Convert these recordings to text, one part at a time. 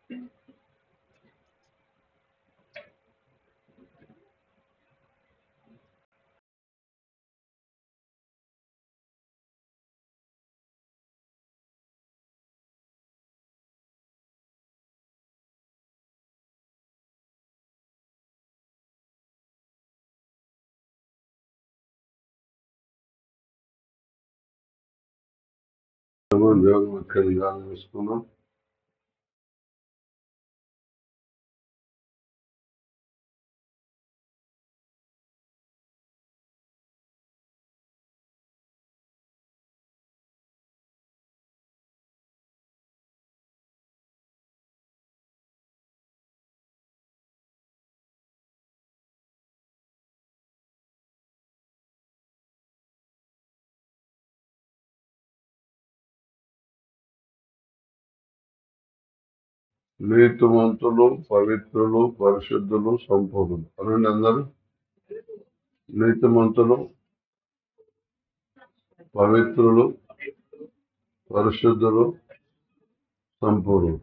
దేవుని వాక్యాన్ని ధ్యానం చేసుకున్నాం నీతిమంతులు పవిత్రులు పరిశుద్ధులు సంపూర్ణులు అనండి అందరూ నీతిమంతులు పవిత్రులు పరిశుద్ధులు సంపూర్ణులు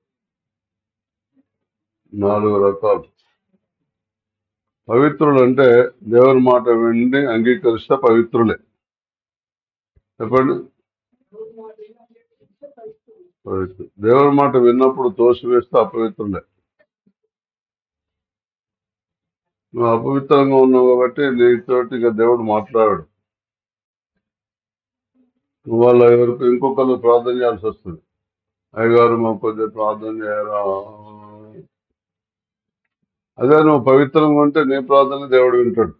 నాలుగు రకాలు పవిత్రులు అంటే దేవుని మాట విని అంగీకరిస్తే పవిత్రులే చెప్పండి పవిత్రులు. దేవుని మాట విన్నప్పుడు తోసివేస్తే అపవిత్రులే నువ్వు అపవిత్రంగా ఉన్నావు కాబట్టి నీతోటి ఇక దేవుడు మాట్లాడాడు నువ్వు వాళ్ళ ఎవరికి ఇంకొకరు ప్రార్థన చేయాల్సి వస్తుంది అయ్యగారు మాకు కొద్దిగా ప్రార్థన చేయరా అదే నువ్వు పవిత్రంగా ఉంటే నీ ప్రార్థన దేవుడు వింటాడు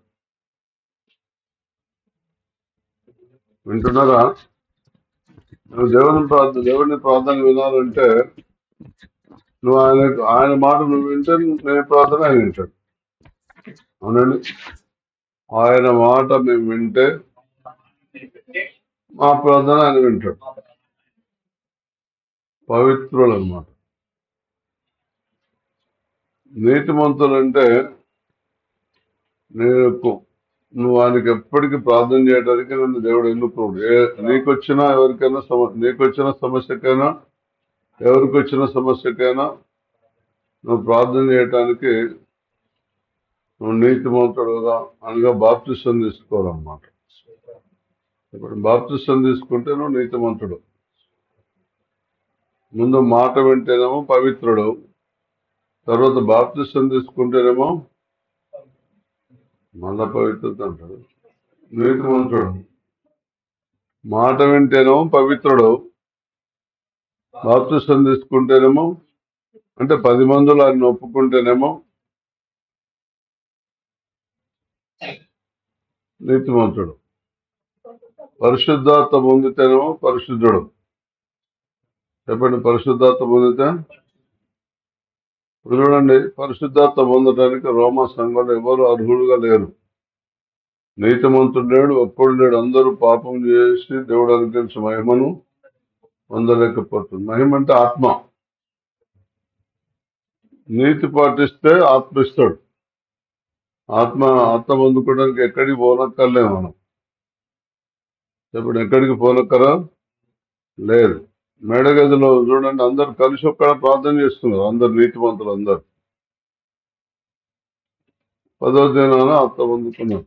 వింటున్నారా నువ్వు దేవుని ప్రార్థన దేవుని ప్రార్థన వినాలంటే నువ్వు ఆయన ఆయన మాట నువ్వు వింటే నీ ప్రార్థన ఆయన వింటాడు అవునండి ఆయన మాట మేము వింటే మా ప్రార్థన ఆయన వింటాడు పవిత్రులు అనమాట నీతిమంతులు అంటే నీకు నువ్వు ఆయనకి ఎప్పటికీ ప్రార్థన చేయడానికి నన్ను దేవుడు ఎన్నుకోడు ఏ నీకొచ్చిన ఎవరికైనా సమ నీకొచ్చిన సమస్యకైనా ఎవరికి వచ్చిన సమస్యకైనా నువ్వు ప్రార్థన చేయటానికి నువ్వు నీతిమంతుడుగా అనగా బాప్తిష్టం తీసుకోవాలన్నమాట ఇప్పుడు బాప్తిష్టం తీసుకుంటే నువ్వు నీతిమంతుడు ముందు మాట వింటేనేమో పవిత్రుడు తర్వాత బాప్తిష్టం తీసుకుంటేనేమో మళ్ళా పవిత్రత అంటాడు నీతిమంతుడు మాట వింటేనేమో పవిత్రుడు బాప్తిష్టం తీసుకుంటేనేమో అంటే పది మందులు ఆయన ఒప్పుకుంటేనేమో నీతిమంతుడు పరిశుద్ధాత్మ పొందితేనేమో పరిశుద్ధుడు చెప్పండి పరిశుద్ధాత్మ పొందితే ఇప్పుడు చూడండి పరిశుద్ధాత్మ పొందడానికి రోమా సంఘంలో ఎవరు అర్హులుగా లేరు నీతిమంతుడు లేడు ఒప్పుడు లేడు అందరూ పాపం చేసి దేవుడు అనుగ్రహించిన మహిమను పొందలేకపోతుంది మహిమ అంటే ఆత్మ నీతి పాటిస్తే ఆత్మ ఇస్తాడు ఆత్మ ఆత్మ పొందుకోవడానికి ఎక్కడికి పోనక్కర్లే మనం ఇప్పుడు ఎక్కడికి పోనక్కరా లేదు మేడగదిలో చూడండి అందరు కలిసి ఒక్కడ ప్రార్థన చేస్తున్నారు అందరు నీతిమంతులు అందరు పదో దినాన ఆత్మ పొందుకున్నారు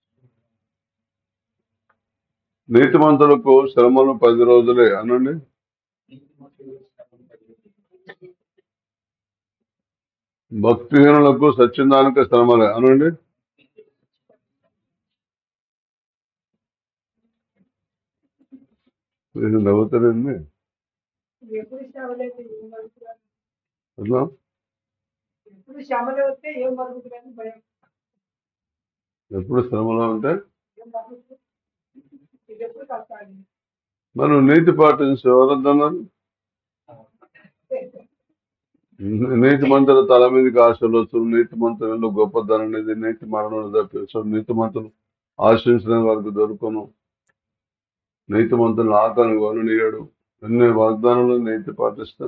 నీతిమంతులకు శ్రమలు పది రోజులే అనండి భక్తిహీనులకు సత్యందానిక శ్రమలే అనండి ఇది నవ్వుతారండి ఎప్పుడు శ్రమలైతే ఏం బతుకుతారు? అట్లా ఎప్పుడు శ్రమలు వస్తే ఏం బతుకుతుందని భయం ఎప్పుడు శ్రమలో ఉంటే ఏం బతుకుతుంది ఇది ఎప్పుడు కష్టాలు మనం నీతి పాటించి ఎవరద్దన్నారు నీతి మంత్రుల తల మీదకి ఆశలు వచ్చు నీతి మంత్రులు గొప్పదనం అనేది నీతి మరణం తప్పించు నీతి మంత్రులు ఆశించిన వారికి దొరుకును నీతి మంత్రులు ఆకలిని కొననీయడు ఎన్ని వాగ్దానాలు నీతి పాటిస్తా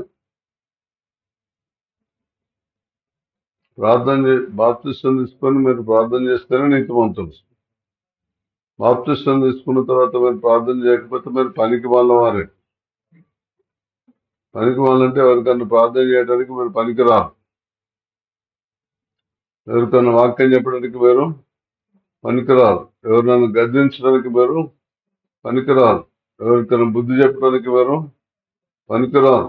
ప్రార్థన చే బాప్తిష్టం తీసుకొని మీరు ప్రార్థన చేస్తేనే నీతి మంత్రులు బాప్తిష్టం తీసుకున్న తర్వాత మీరు ప్రార్థన చేయకపోతే మీరు పనికి వాళ్ళ వారే పనికి వాళ్ళంటే ఎవరికన్నా ప్రార్థన చేయడానికి మీరు పనికిరారు ఎవరికన్నా వాక్యం చెప్పడానికి మీరు పనికిరారు ఎవరినైనా గద్దించడానికి మీరు పనికిరారు ఎవరికైనా బుద్ధి చెప్పడానికి మీరు పనికిరారు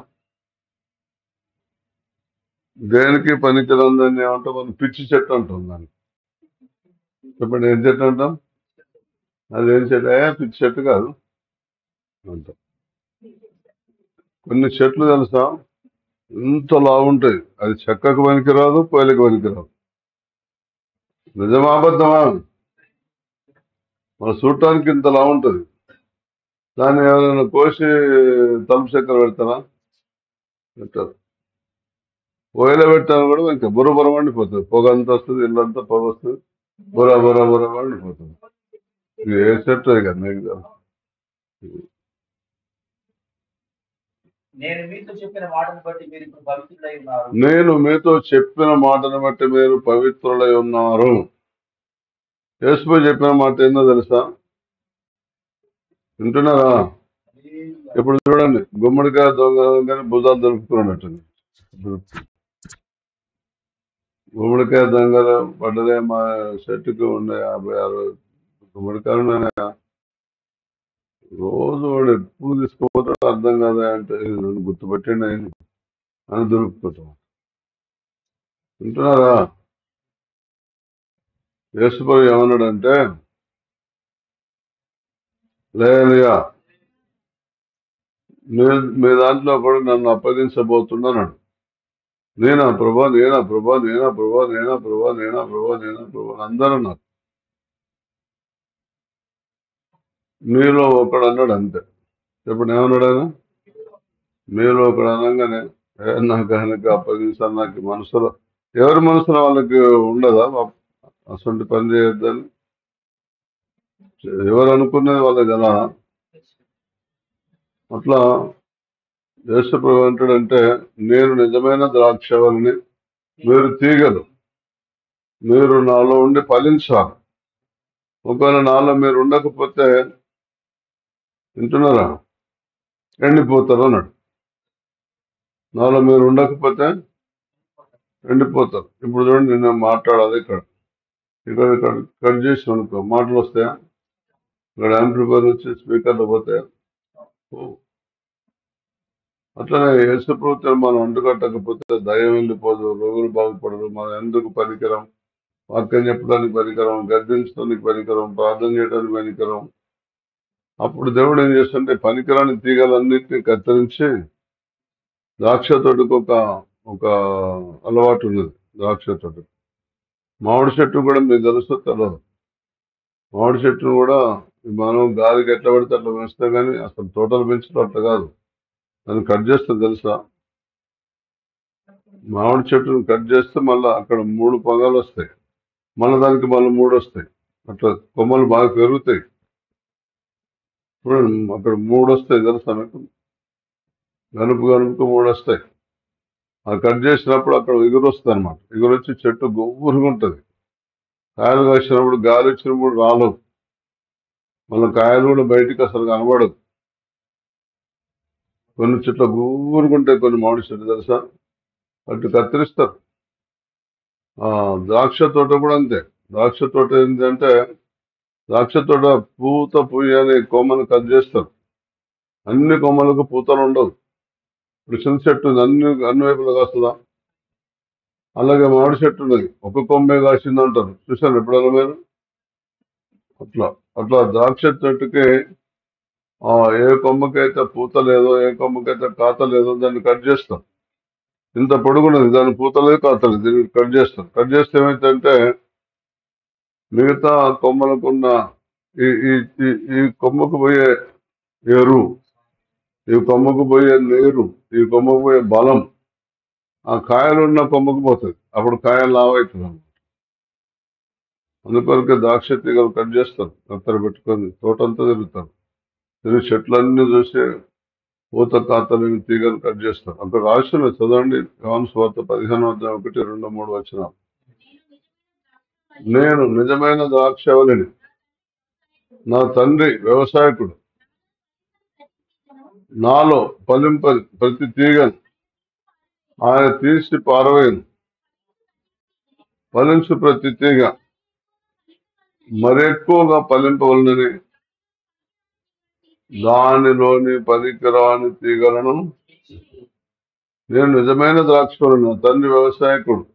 దేనికి పనికిరాందని ఏమంటాం మనం పిచ్చి చెట్టు అంటాం దాన్ని చెప్పండి ఏం చెట్టు అంటాం అది ఏం చెట్టు ఏ పిచ్చి చెట్టు కాదు అంటాం కొన్ని చెట్లు తెలుసా ఇంత లావుంటాయి అది చెక్కకు పనికిరాదు పొయ్యిలకు పనికిరాదు నిజమా అబద్ధమా మన చూడటానికి ఇంత లావుంటది దాన్ని ఎవరైనా కోసి తలుపు చక్కెర పెడతారా పెట్టారు పొయ్యిలో పెట్టాను కూడా ఇంకా బుర్ర బుర్ర మండిపోతుంది పొగ అంతా వస్తుంది ఇల్లంతా పొగ వస్తుంది బుర్ర బుర్ర బుర్ర మండిపోతుంది ఇది ఏ చెట్టు అది కదా నీకు తెలుసు. నేను మీతో చెప్పిన మాటను బట్టి మీరు ఇప్పుడు పవిత్రులై ఉన్నారు నేను మీతో చెప్పిన మాటను బట్టి మీరు పవిత్రులై ఉన్నారు యేసుపై చెప్పిన మాట ఏందో తెలుసా వింటున్నారా ఇప్పుడు చూడండి గుమ్మడికాయ దొంగ భుజాలు దొరుకుతున్నట్టుంది గుమ్మడికాయ దొంగలు పడ్డదే మా చెట్టుకు ఉండే యాభై అరవై గుమ్మడికాయలు ఉన్నాయా? రోజు వాడు ఎప్పుడు తీసుకుపోతాడో అర్థం కాదా అంటే ఇది నన్ను గుర్తుపెట్టండి ఆయన అని దొరుకుతాం వింటున్నారా యేసుప్రభు ఏమన్నాడంటే లేదయ్యా మీ మీ దాంట్లో కూడా నన్ను అప్పగించబోతున్నాడు నేనా ప్రభా నేనా ప్రభా నేనా ప్రభా నేనా ప్రభా నేనా ప్రభా నేనా ప్రభా అందరూ నాకు మీలో ఒకడు అన్నాడు అంతే ఇప్పుడు ఏమన్నాడు ఆయన మీలో ఒకడు అనగానే "ఏ, నాకు ఆయనకి అప్పగించాలి నాకు మనసులో ఎవరి మనసులో వాళ్ళకి ఉండదా అసలు పని చేయొద్దని ఎవరు అనుకునేది వాళ్ళకి కదా అట్లా దేశప్రభు అంటాడంటే నేను నిజమైన ద్రాక్షవల్ని మీరు తీగలు మీరు నాలో ఉండి ఫలించాలి ఒకవేళ నాలో మీరు ఉండకపోతే వింటున్నారా ఎండిపోతారు అన్నాడు నాలో మీరు ఉండకపోతే ఎండిపోతారు ఇప్పుడు చూడండి నేను మాట్లాడాలి ఇక్కడ ఇక్కడ ఇక్కడ కట్ చేసి అనుకో మాటలు వస్తాయా ఇక్కడ యాంప్లిఫైర్ వచ్చి స్పీకర్లు పోతాయా ఓ. అట్లనే యేసు ప్రభుత్వం మనం అంటుకట్టకపోతే దయం వెళ్ళిపోదు రోగులు బాగుపడరు మనం ఎందుకు పనికరం వాక్యం చెప్పడానికి పనికరం గర్దించడానికి పనికరం ప్రార్థన చేయడానికి పనికరం అప్పుడు దేవుడు ఏం చేస్తుంటే పనికిరాని తీగలన్నింటినీ కత్తిరించి ద్రాక్ష తోటకు ఒక ఒక అలవాటు ఉన్నది ద్రాక్ష తోట మామిడి చెట్టు కూడా మీకు తెలుసు తెలియదు మామిడి చెట్టును కూడా మనం గాలికి ఎట్లా పడితే అట్లా పెంచుతాం కానీ అసలు తోటలు పెంచడం అట్లా కాదు దాన్ని కట్ చేస్తే తెలుసా మామిడి చెట్టును కట్ చేస్తే మళ్ళీ అక్కడ మూడు పొగలు వస్తాయి మళ్ళీ దానికి మళ్ళీ మూడు వస్తాయి అట్లా కొమ్మలు బాగా పెరుగుతాయి చూడండి అక్కడ మూడు వస్తాయి తెలుసా మీకు గనుపు గనుపుకు మూడు వస్తాయి ఆ కట్ చేసినప్పుడు అక్కడ ఎగురు వస్తుంది అనమాట ఎగురు వచ్చి చెట్టు గొవ్వురుగా ఉంటుంది కాయలు కాసినప్పుడు గాలి వచ్చినప్పుడు రాలవు మళ్ళీ కాయలు కూడా బయటికి అసలు కనబడదు కొన్ని చెట్లు గూరుగా ఉంటాయి కొన్ని మామిడి చెట్లు తెలుసా అటు కత్తిరిస్తారు ఆ ద్రాక్ష తోట కూడా అంతే ద్రాక్ష తోట ఏంటంటే ద్రాక్ష తోట పూత పూయని కొమ్మను కట్ చేస్తారు అన్ని కొమ్మలకు పూతలు ఉండవు ఇప్పుడు చిన్న చెట్టు ఉంది, అన్ని అన్ని వైపులా కాస్తుందా అలాగే మామిడి చెట్టు ఉన్నది ఒక కొమ్మే కాసింది అంటారు చూసారు ఎప్పుడైనా మీరు అట్లా అట్లా ద్రాక్ష చెట్టుకి ఆ ఏ కొమ్మకైతే పూత లేదో ఏ కొమ్మకైతే కాత లేదో దాన్ని కట్ చేస్తాం ఇంత పొడుగున్నది దాని పూత లేదు కాత లేదు దీన్ని కట్ చేస్తాం కట్ చేస్తే ఏమైందంటే మిగతా కొమ్మలకున్న ఈ ఈ ఈ- ఈ కొమ్మకు పోయే ఎరువు ఈ కొమ్మకు పోయే నీరు ఈ కొమ్మకు పోయే బలం ఆ కాయలు ఉన్న కొమ్మకు పోతుంది అప్పుడు కాయలు లావవుతుంది అందుకొరకే ద్రాక్ష తీగలు కట్ చేస్తారు కత్తెర పెట్టుకొని తోటంతా తిరుగుతారు తిరిగి చెట్లన్నీ చూసి పూత కాతలు తీగలు కట్ చేస్తారు అక్కడ రాసిన చదవండి యోహాను స్వార్థ పదిహేను అధ్యాయం ఒకటి రెండు మూడు వచ్చిన నేను నిజమైన ద్రాక్షవలిని నా తండ్రి వ్యవసాయకుడు నాలో ఫలింప ప్రతి తీగను ఆయన తీసి పారవేయను ఫలించు ప్రతి తీగ మరెక్కువగా ఫలింపవలనని దానిలోని పనికిరాని తీగలను నేను నిజమైన ద్రాక్షలు నా తండ్రి వ్యవసాయకుడు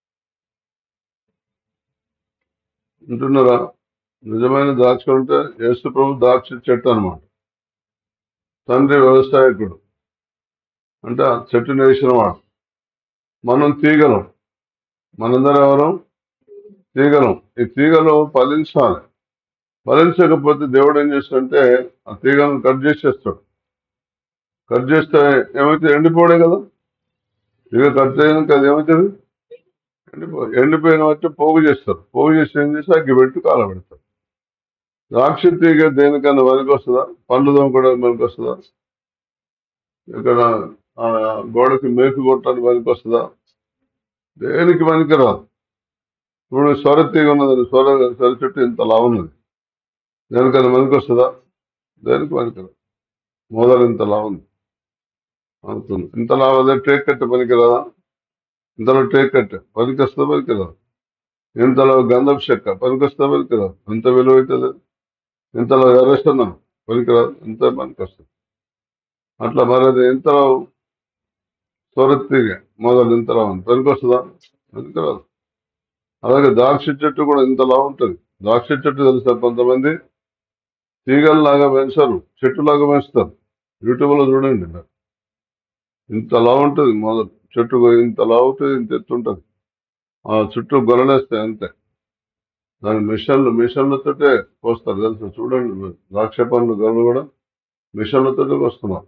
వింటున్నారా నిజమైన ద్రాక్ష అంటే యేసు ప్రభు ద్రాక్ష చెట్టు అన్నమాట తండ్రి వ్యవసాయకుడు అంటే ఆ చెట్టుని వేసిన వాడు మనం తీగలం మనందరం ఎవరం తీగలం ఈ తీగలు ఫలించాలి ఫలించకపోతే దేవుడు ఏం చేస్తాడంటే ఆ తీగలను కట్ చేసేస్తాడు కట్ చేస్తే ఏమైతే ఎండిపోడే కదా తీగ కట్ చేయడానికి అది ఏమవుతుంది ఎండిపో ఎండిపోయిన వచ్చి పోగు చేస్తారు పోగు చేసి ఏం చేసి అగ్గి పెట్టి కాలబెడతారు ద్రాక్ష తీగ దేనికన్నా వరకు వస్తుందా పండ్లు కూడా మనకు వస్తుందా ఇక్కడ ఆ, గోడకి మేకు కొట్టడానికి పనికి వస్తుందా దేనికి పనికి రాదు ఇప్పుడు స్వర తీగ ఉన్నది స్వర స్వర చెట్టు ఇంత లా ఉన్నది దేనికన్నా పనికి వస్తుందా దేనికి పనికి రాదు మొదలు ఇంత లా ఉంది అవుతుంది ఇంత లా అదే టేక్ కట్టే పనికి రాదా ఇంతలో టేక్ కట్టే పనికి వస్తుందా పనికి రాదు ఇంతలో గంధపు చెక్క పనికి వస్తుందా పనికి రాదు ఎంత విలువ అవుతుంది ఇంతలో ఎర్రస్తున్నాం పనికి రాదు ఎంత పనికి వస్తుంది అట్లా మరి అది ఇంతలో సొరతీగ మొదలు ఇంతలా ఉంది పనికి వస్తుందా పనికి రాదు అలాగే ద్రాక్ష చెట్టు కూడా ఇంతలా ఉంటుంది ద్రాక్ష చెట్టు తెలుసా కొంతమంది తీగల్లాగా పెంచరు చెట్టులాగా పెంచుతారు యూట్యూబ్లో చూడండి మీరు. ఇంతలా ఉంటుంది మొదలు చెట్టు ఇంతలా ఉంటుంది ఇంత ఎత్తు ఉంటుంది ఆ చుట్టూ గొలనేస్తాయి అంతే దాని మిషన్లు మిషన్లతోటే కోస్తారు తెలుసా చూడండి మీరు. ద్రాక్ష పండ్లు గొర్రెలు కూడా మిషన్లతోటే కోస్తున్నారు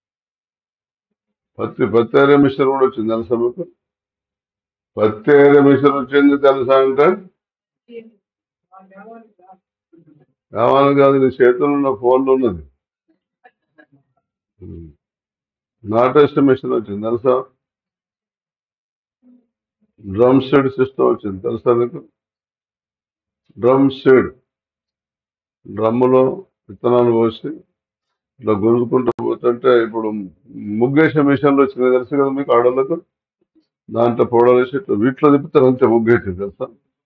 పత్తి పత్తి ఏరే మిషన్ కూడా వచ్చింది తెలుసా మీకు పత్తి ఏరే మిషన్ వచ్చింది తెలుసా అంటే కావాలి కాదు నీ చేతుల్లో ఉన్న ఫోన్లో ఉన్నది ఉమ్. నాటేస్ట్ మిషన్ వచ్చింది తెలుసా డ్రమ్ సీడ్ సిస్టమ్ వచ్చింది తెలుసా మీకు డ్రమ్ సీడ్ డ్రమ్ములో విత్తనాలు పోసి ఇట్లా గుంజుకుంటూ పోతుంటే ఇప్పుడు ముగ్గేసే మిషన్లు వచ్చినాయి తెలుసు కదా మీకు ఆడోళ్ళకు దాంట్లో పౌడర్ వేసి ఇట్లా వీటిలో తిప్పుతారు అంతే ముగ్గేసి తెలుసా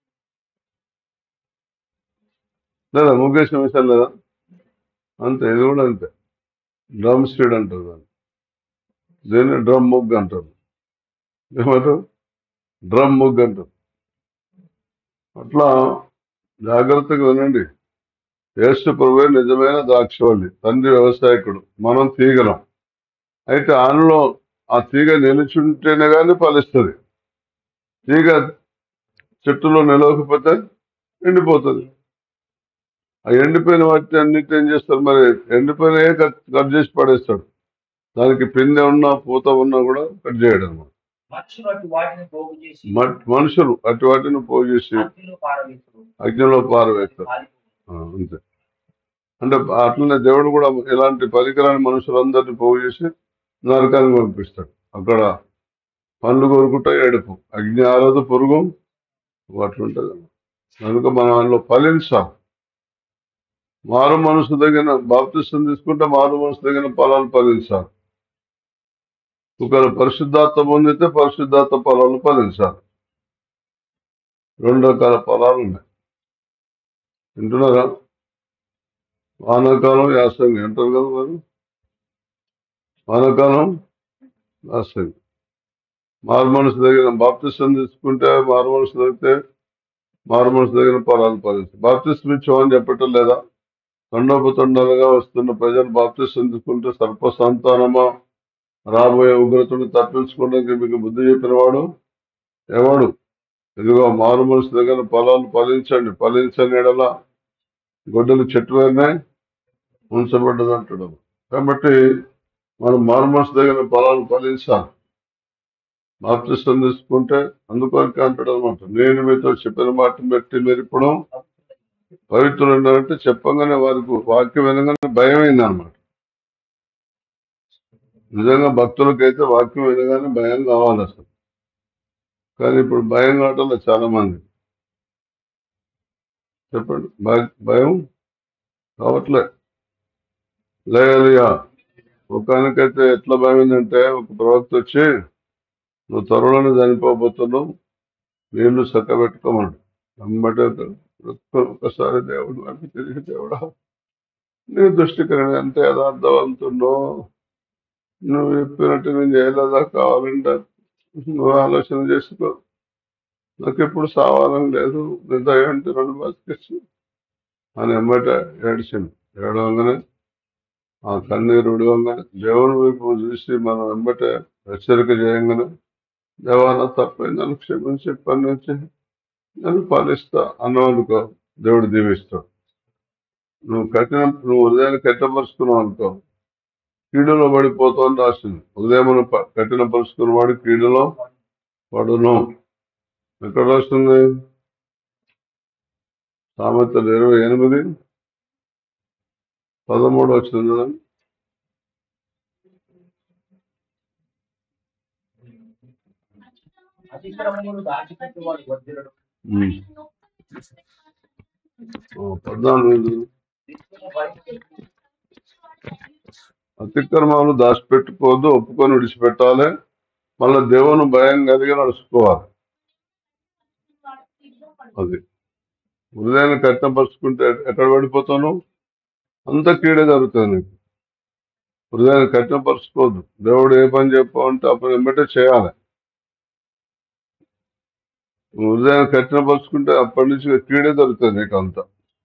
లేదా ముగ్గేసే మిషన్ లేదా అంతే ఇది కూడా అంతే డ్రమ్ స్పీడ్ అంటారు దాన్ని దీన్ని డ్రమ్ ముగ్గు అంటారు ఏమంటారు డ్రమ్ ముగ్గు అంటారు అట్లా జాగ్రత్తగా వినండి యేసు ప్రభువే నిజమైన ద్రాక్షవల్లి తండ్రి వ్యవసాయకుడు మనం తీగలం అయితే ఆయనలో ఆ తీగ నిలుచుంటేనే కానీ ఫలిస్తుంది తీగ చెట్టులో నిలవకపోతే ఎండిపోతుంది ఆ ఎండిపోయిన వాటిని అన్నిటి ఏం చేస్తారు మరి ఎండిపోయిన కట్ కట్ చేసి పడేస్తాడు దానికి పిందె ఉన్నా పూత ఉన్నా కూడా కట్ చేయడం అన్నమాట. మనుషులు అటు వాటిని పోగు చేసి మట్- మనుషులు అటు వాటిని పోగు చేసి అగ్నిలో పారవేస్తారు అగ్నిలో పారవేస్తారు ఆ, అంతే అంటే అట్లనే దేవుడు కూడా ఇలాంటి పరికరాన్ని మనుషులందరినీ పోగు చేసి నరకానికి పంపిస్తాడు అక్కడ పండ్లు కొరుకుంటా ఏడుపు అగ్ని ఆరదు పురుగు అట్లుంటది కనుక మనం అందులో ఫలించాం మారు మనసు దగ్గర బాప్తిష్టం తీసుకుంటే మారు మనసు దగ్గర ఫలాలు ఫలించాలి ఒకవేళ పరిశుద్ధాత్మ పొందితే పరిశుద్ధాత్మ ఫలాలు ఫలించాలి రెండు రకాల ఫలాలు ఉన్నాయి వింటున్నారా వానాకాలం యాసంగి అంటారు కదా మరి వానాకాలం యాసంగి మారు మనసు దగ్గర బాప్తిష్టం తీసుకుంటే మారు మనసు దొరికితే మారు మనసు దగ్గర ఫలాలు ఫలిస్తాయి బాప్తిష్టం ఇచ్చామని చెప్పటం లేదా తండోపతండాలుగా వస్తున్న ప్రజలు బాప్తిష్టం తీసుకుంటే సర్ప సంతానమా రాబోయే ఉగ్రతను తప్పించుకోవడానికి మీకు బుద్ధి చెప్పిన వాడు ఎవడు ఇదిగో మారు మనసు దగ్గర ఫలాలు ఫలించండి ఫలించని ఎడల గొడ్డలు చెట్టు వేరినే ఉంచబడ్డది అంటాడు కాబట్టి మనం మారు మనసు దగ్గర ఫలాలు ఫలించాలి బాప్తిష్టం తీసుకుంటే అందుకొరకే అంటాడు అనమాట నేను మీతో చెప్పిన మాట బట్టి మీరు ఇప్పుడు పవిత్రులు ఉన్నారంటే చెప్పగానే వారికి వాక్యం వినగానే భయం అయింది అనమాట నిజంగా భక్తులకైతే వాక్యం వినగానే భయం కావాలి అసలు కానీ ఇప్పుడు భయం కావటంలో చాలా మంది చెప్పండి భయ- భయం కావట్లే లేయలియా ఒకనకైతే ఎట్లా భయమైందంటే ఒక ప్రవక్త వచ్చి నువ్వు త్వరలోనే చనిపోబోతున్నావు నీళ్లు చక్కబెట్టుకోమన్నాడు వెంబడే ఒక్కసారి దేవుడు నాకు తిరిగి దేవుడా నీ దృష్టికరణ ఎంత యథార్థవంతుండో నువ్వు చెప్పినట్టు నేను చేయలేదా కావాలంటే నువ్వు ఆలోచన చేసుకో నాకు ఎప్పుడు సావాలని లేదు నీ దయ అంటే నన్ను బతికిచ్చు అని వెంబట ఏడిచింది ఏడవగానే ఆ కన్నీరు ఉడవంగానే దేవుని వైపు చూసి మనం వెంబట హెచ్చరిక చేయంగానే దేవాన తప్పైంది నన్ను క్షమించి ఇప్పటి నుంచి నన్ను పాలిస్తా అన్నవానుకో దేవుడు దీవిస్తాడు నువ్వు కఠిన నువ్వు ఉదయాన్ని కఠినపరుచుకున్నావు అనుకో కీడులో పడిపోతావు అని రాసింది ఉదయం కఠినపరుచుకున్న వాడు కీడులో పడును ఎక్కడ రాస్తుంది సామెతలు ఇరవై ఎనిమిది పదమూడు వచ్చింది కదా అతిక్రమములు దాచిపెట్టువాడు వజ్రుడు ఉమ్. ఓ, పద్నాలుగు దిక్కును భయపెట్టి అతిక్రమాలు దాచిపెట్టుకోవద్దు ఒప్పుకొని విడిచిపెట్టాలి మళ్ళీ దేవుని భయం కలిగి నడుచుకోవాలి అది హృదయాన్ని కఠినపరుచుకుంటే ఎక్కడ పడిపోతాను అంత కీడే జరుగుతుంది నీకు హృదయాన్ని కఠినపరుచుకోవద్దు దేవుడు ఏ పని చెప్పావంటే ఆ పని వెంబటే చేయాలి నువ్వు హృదయాన్ని కఠినపరుచుకుంటే అప్పటి నుంచి కీడే జరుగుతుంది నీకు అంత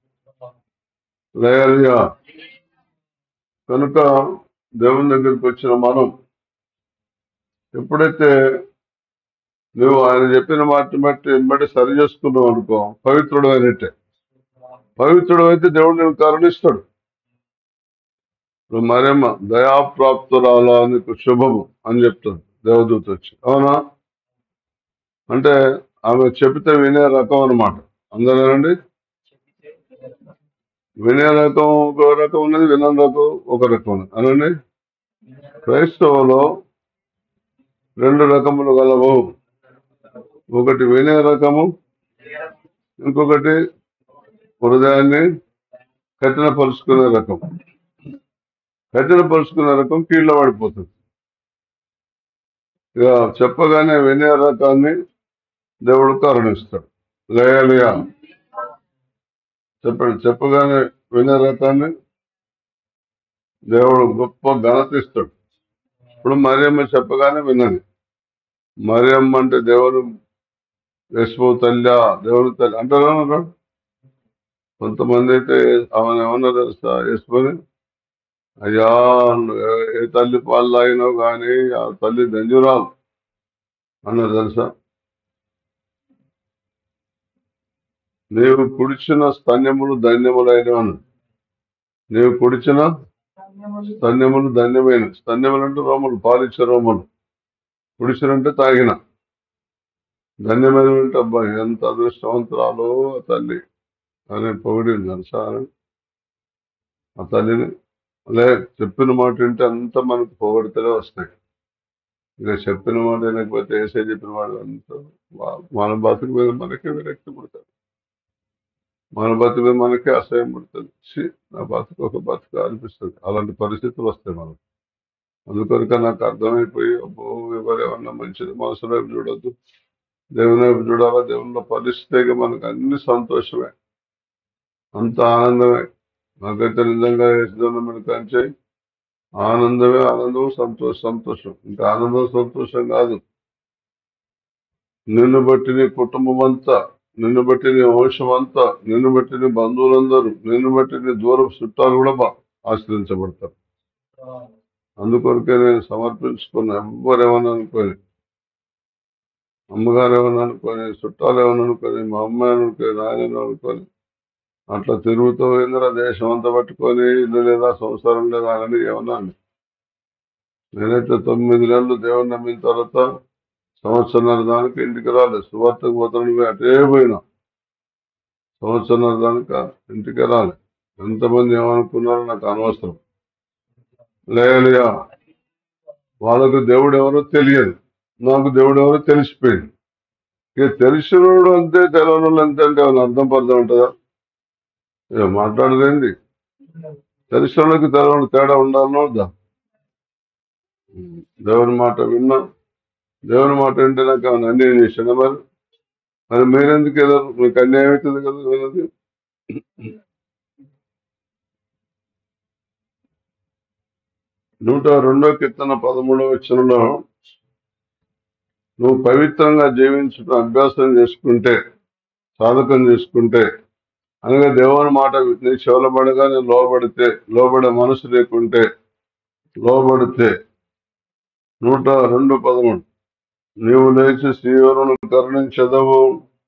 లేయలుగా కనుక దేవుని దగ్గరికి వచ్చిన మనం ఎప్పుడైతే నువ్వు ఆయన చెప్పిన మాట బట్టి వెంబడి సరి చేసుకున్నావు అనుకో పవిత్రుడు అయినట్టే పవిత్రుడు అయితే దేవుడు నేను కరుణిస్తాడు ఇప్పుడు మరేమ్మ దయాప్రాప్తురాలా నీకు శుభము అని చెప్తుంది దేవదూత వచ్చి అవునా అంటే ఆమె చెబితే వినే రకం అనమాట అందరేనండి వినే రకం ఒక రకం ఉన్నది వినని రకం ఒక రకం ఉన్నది అనండి క్రైస్తవులో రెండు రకములు గలవు ఒకటి వినే రకము ఇంకొకటి హృదయాన్ని కఠినపరుచుకునే రకం కఠినపరుచుకునే రకం కీళ్ళ పడిపోతుంది ఇక చెప్పగానే వినే రకాన్ని దేవుడు కరుణిస్తాడు లేయలుగా చెప్పండి చెప్పగానే వినే రకాన్ని దేవుడు గొప్ప ఘనత ఇస్తాడు ఇప్పుడు మరియమ్మ చెప్పగానే విన్నది మరియమ్మ అంటే దేవుడు యశ్వ తల్లి దేవుడు తల్లి అంటారా అన్నారు? కొంతమంది అయితే ఆమె ఏమన్నా తెలుసా యశ్వని అయ్యా నువ్వు ఏ- ఏ తల్లి పాలు తాగినావు కానీ ఆ తల్లి దంజురాలు అన్నారు తెలుసా నీవు కుడిచిన స్తన్యములు ధన్యములైనవను నీవు కుడిచిన స్తన్యములు ధన్యమైన స్తన్యములు అంటే రోమలు పాలిచ్చే రోమలు కుడిచినంటే తాగిన ధన్యమైన అంటే అబ్బా ఎంత అదృష్టవంతురాలో ఆ తల్లి అని పొగిడింది తెలుసా ఆ తల్లిని లే చెప్పిన మాట వింటే అంత మనకు పొగడితేనే వస్తాయి ఇక చెప్పిన మాట వినకపోతే ఏసే చెప్పిన మాట అంత వా- మన బతుకు మీద మనకే విరక్తి పుడతారు మన బతుకు మీద మనకే అసహ్యం పుడుతుంది ఛీ, నా బతుకు ఒక బతుకు అనిపిస్తుంది అలాంటి పరిస్థితులు వస్తాయి మనకు అందుకొరక నాకు అర్థమైపోయి అబ్బో ఎవరేమన్నా మంచిది మనసు వైపు చూడొద్దు దేవుని వైపు చూడాలా దేవునిలో పరిస్థితిగా మనకు అన్ని సంతోషమే అంత ఆనందమే నాకైతే నిజంగా వేసుకున్న మన కంటే ఆనందమే ఆనందం సంతోషం సంతోషం ఇంకా ఆనందం సంతోషం కాదు నిన్ను బట్టి నీ కుటుంబం అంతా నిన్ను బట్టి నీ వంశం అంతా నిన్ను బట్టి నీ బంధువులందరూ నిన్ను బట్టి నీ దూరపు చుట్టాలు కూడా బా ఆశ్రయించబడతారు అందుకొరకే నేను సమర్పించుకున్నా ఎవ్వరేమన్నా అనుకోని అమ్మగారు ఏమన్నా అనుకోని చుట్టాలు ఏమన్నా అనుకోని మా అమ్మాయి అనుకోని నాయన అనుకోని అట్లా తిరుగుతూ పోయిందిరా దేశం అంతా పట్టుకొని ఇల్లు లేదా సంసారం లేదా అని ఏమన్నా అని. నేనైతే తొమ్మిది నెలలు దేవుని నమ్మిన తర్వాత సంవత్సరాల దానికి ఇంటికి రాలేదు సువార్తకు పోతాను పోయి అటే పోయినా సంవత్సరాల దానికి ఇంటికి రాలే ఎంతమంది ఏమనుకున్నారో నాకు అనవసరం లేయలియా వాళ్ళకు దేవుడు ఎవరో తెలియదు నాకు దేవుడు ఎవరో తెలిసిపోయింది ఇక తెలిసినోడు అంతే తెలియని వాళ్ళు అంతే అంటే ఏమైనా అర్థం పర్థం ఉంటుందా ఇక మాట్లాడలేంది తెలిసిన వాళ్ళకి తెలవని తేడా ఉండాలనో వద్దా దేవుని మాట విన్నా దేవుని మాట వింటే నాకు ఏమైనా అన్యాయం చేశాను మరి మరి మీరెందుకు వెళ్ళరు మీకు అన్యాయం అవుతుంది కదా వినది నూట రెండో కీర్తన పదమూడవ వచనంలో నువ్వు పవిత్రంగా జీవించడం అభ్యాసం చేసుకుంటే సాధకం చేసుకుంటే అనగా దేవుని మాట నీ చెవలబడగానే లోబడితే లోబడే మనసు లేకుంటే లోబడితే నూట రెండు పదమూడు నీవు లేచి సీయోను కరుణించదవు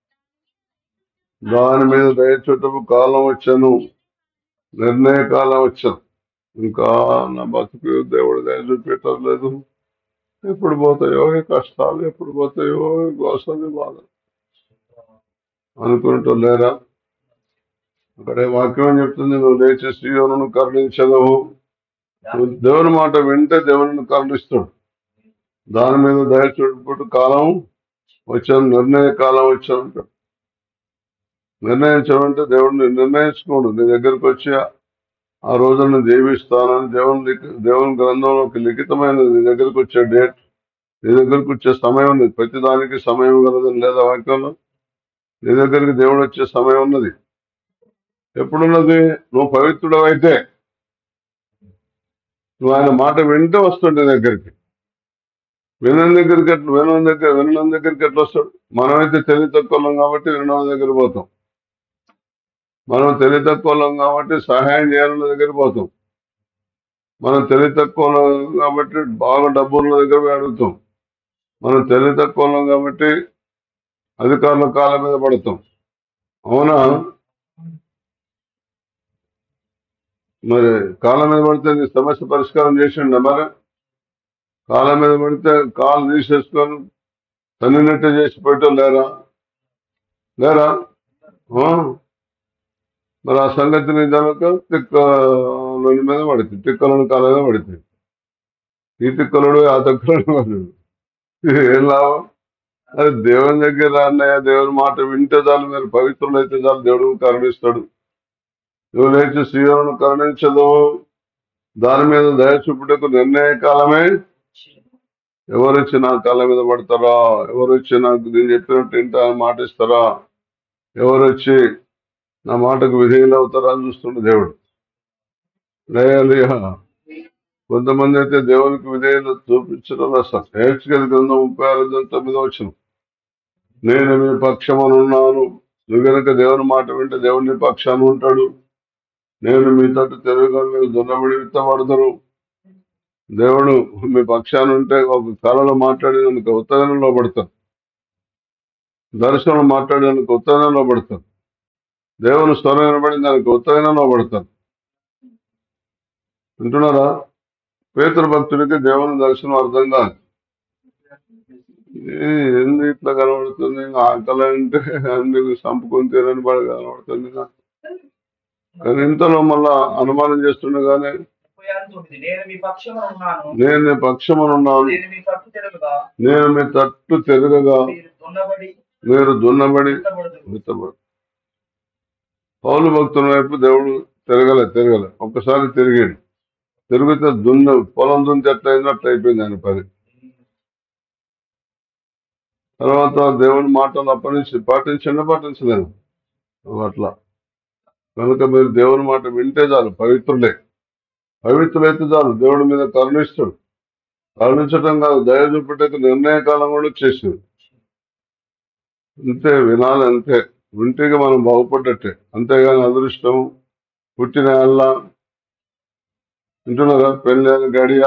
దాని మీద దయచుటకు కాలం వచ్చాను నిర్ణయ కాలం వచ్చాను ఇంకా నా బతుకు దేవుడు దయ చూపెట్టలేదు ఎప్పుడు పోతాయో ఈ కష్టాలు ఎప్పుడు పోతాయో ఈ గోసలు బాధ అనుకుంటూ లేరా అక్కడే వాక్యం ఏం చెప్తుంది నువ్వు లేచి శ్రీయోను కరుణించదవు నువ్వు దేవుని మాట వింటే దేవుని కరుణిస్తాడు దాని మీద దయ చూపుడు కాలం వచ్చాను నిర్ణయ కాలం వచ్చాను అంటాడు. నిర్ణయించడం అంటే దేవుడిని నిర్ణయించుకోడు నీ దగ్గరకు వచ్చి ఆ రోజు నేను జీవిస్తానని దేవుని లిఖి- దేవుని గ్రంథంలో ఒక లిఖితమైనది నీ దగ్గరకు వచ్చే డేట్ నీ దగ్గరకు వచ్చే సమయం ఉంది ప్రతి దానికి సమయం కలదని లేదా వాక్యంలో నీ దగ్గరికి దేవుడు వచ్చే సమయం ఉన్నది ఎప్పుడున్నది నువ్వు పవిత్రుడు అయితే నువ్వు ఆయన మాట వింటే వస్తాడు నీ దగ్గరికి వినని దగ్గరికి ఎట్లా వినని దగ్గర వినని దగ్గరికి ఎట్లా వస్తాడు మనమైతే తెలివి తక్కువ కాబట్టి వినడం దగ్గర పోతాం మనం తెలివి తక్కువ కాబట్టి సహాయం చేయాలన్న దగ్గర పోతాం మనం తెలివి తక్కువ కాబట్టి బాగా డబ్బున్న దగ్గర పోయి అడుగుతాం మనం తెలివి తక్కువ కాబట్టి అధికారుల కాళ్ళ మీద పడతాం అవునా మరి కాళ్ళ మీద పడితే నీ సమస్య పరిష్కారం చేసిండ మరి కాళ్ళ మీద పడితే కాళ్ళు తీసేసుకొని తన్నినట్టు చేసి పెట్టడం లేరా లేరా ఆ? మరి ఆ సంగతిని జనక తిక్కలోని మీద పడుతుంది తిక్కలోని కాళ్ళ మీద పడుతుంది ఈ తిక్కలుడు ఆ తిక్కలుడు వాడు. ఏం లాభం అది దేవుని దగ్గర అన్నయ్య దేవుని మాట వింటే చాలు మీరు పవిత్రులు అయితే చాలు దేవుడు కరుణిస్తాడు నువ్వు లేచి శ్రీరామును కరుణించదు దాని మీద దయ చూపుటకు నిర్ణయ కాలమే ఎవరు వచ్చి నా కాళ్ళ మీద పడతారా ఎవరు వచ్చి నాకు నేను చెప్పినట్టు వింటా మాట ఇస్తారా ఎవరు వచ్చి నా మాటకు విధేయులు అవుతారా అని చూస్తుండే దేవుడు లేయలియా కొంతమంది అయితే దేవునికి విధేయులు చూపించడం అసలు హెచ్కల్ గ్రంథం ముప్పై ఆరు తొమ్మిదో వచ్చిన నేను మీ పక్షమనున్నాను నువ్వు కనుక దేవుని మాట వింటే దేవుని పక్షాన్ని ఉంటాడు నేను మీ తట్టు తెలుగుగా మీరు దున్నబడి విత్తబడతారు దేవుడు మీ పక్షాన్ని ఉంటే ఒక కళలో మాట్లాడేందుకు ఉత్తగనంలో పడతారు దర్శనం మాట్లాడేందుకు ఉత్తగనంలో పడతారు దేవుని స్వరం వినబడి దానికి ఉత్తగనంలో పడతారు వింటున్నారా పేతురు భక్తుడికి దేవుని దర్శనం అర్థం కాదు ఏ, ఎందుకు ఇట్లా కనబడుతుంది ఆకలి అంటే అందుకు చంపుకొని తినని పడి కనబడుతుంది నాకు. కానీ ఇంతలో మళ్ళా అనుమానం చేస్తుండగానే ముప్పై ఆరు తొమ్మిది నేను మీ పక్షమున ఉన్నాను నేను నీ పక్షమనున్నాను నేను మీ తట్టు తిరగగా నేను మీ తట్టు తిరగగా మీరు దున్నబడి మీరు దున్నబడి విత్తబడదు విత్తబడు పౌలు భక్తుల వైపు దేవుడు తిరగలే తిరగలే ఒక్కసారి తిరిగాడు తిరిగితే దున్న పొలం దున్నితే ఎట్లయిందో అట్లా అయిపోయింది ఆయన పని తర్వాత దేవుని మాటలు అప్పటి నుంచి పాటించండి పాటించలేదు అట్లా కనుక మీరు దేవుని మాట వింటే చాలు పవిత్రులే పవిత్రులైతే చాలు దేవుడి మీద కరుణిస్తాడు కరుణించడం కాదు దయ చూపెట్టకు నిర్ణయ కాలం కూడా చేసింది అంతే వినాలి అంతే వింటేగా మనం బాగుపడ్డట్టే అంతేగాని అదృష్టం పుట్టిన అల్లా వింటున్నారా పెళ్ళి గడియ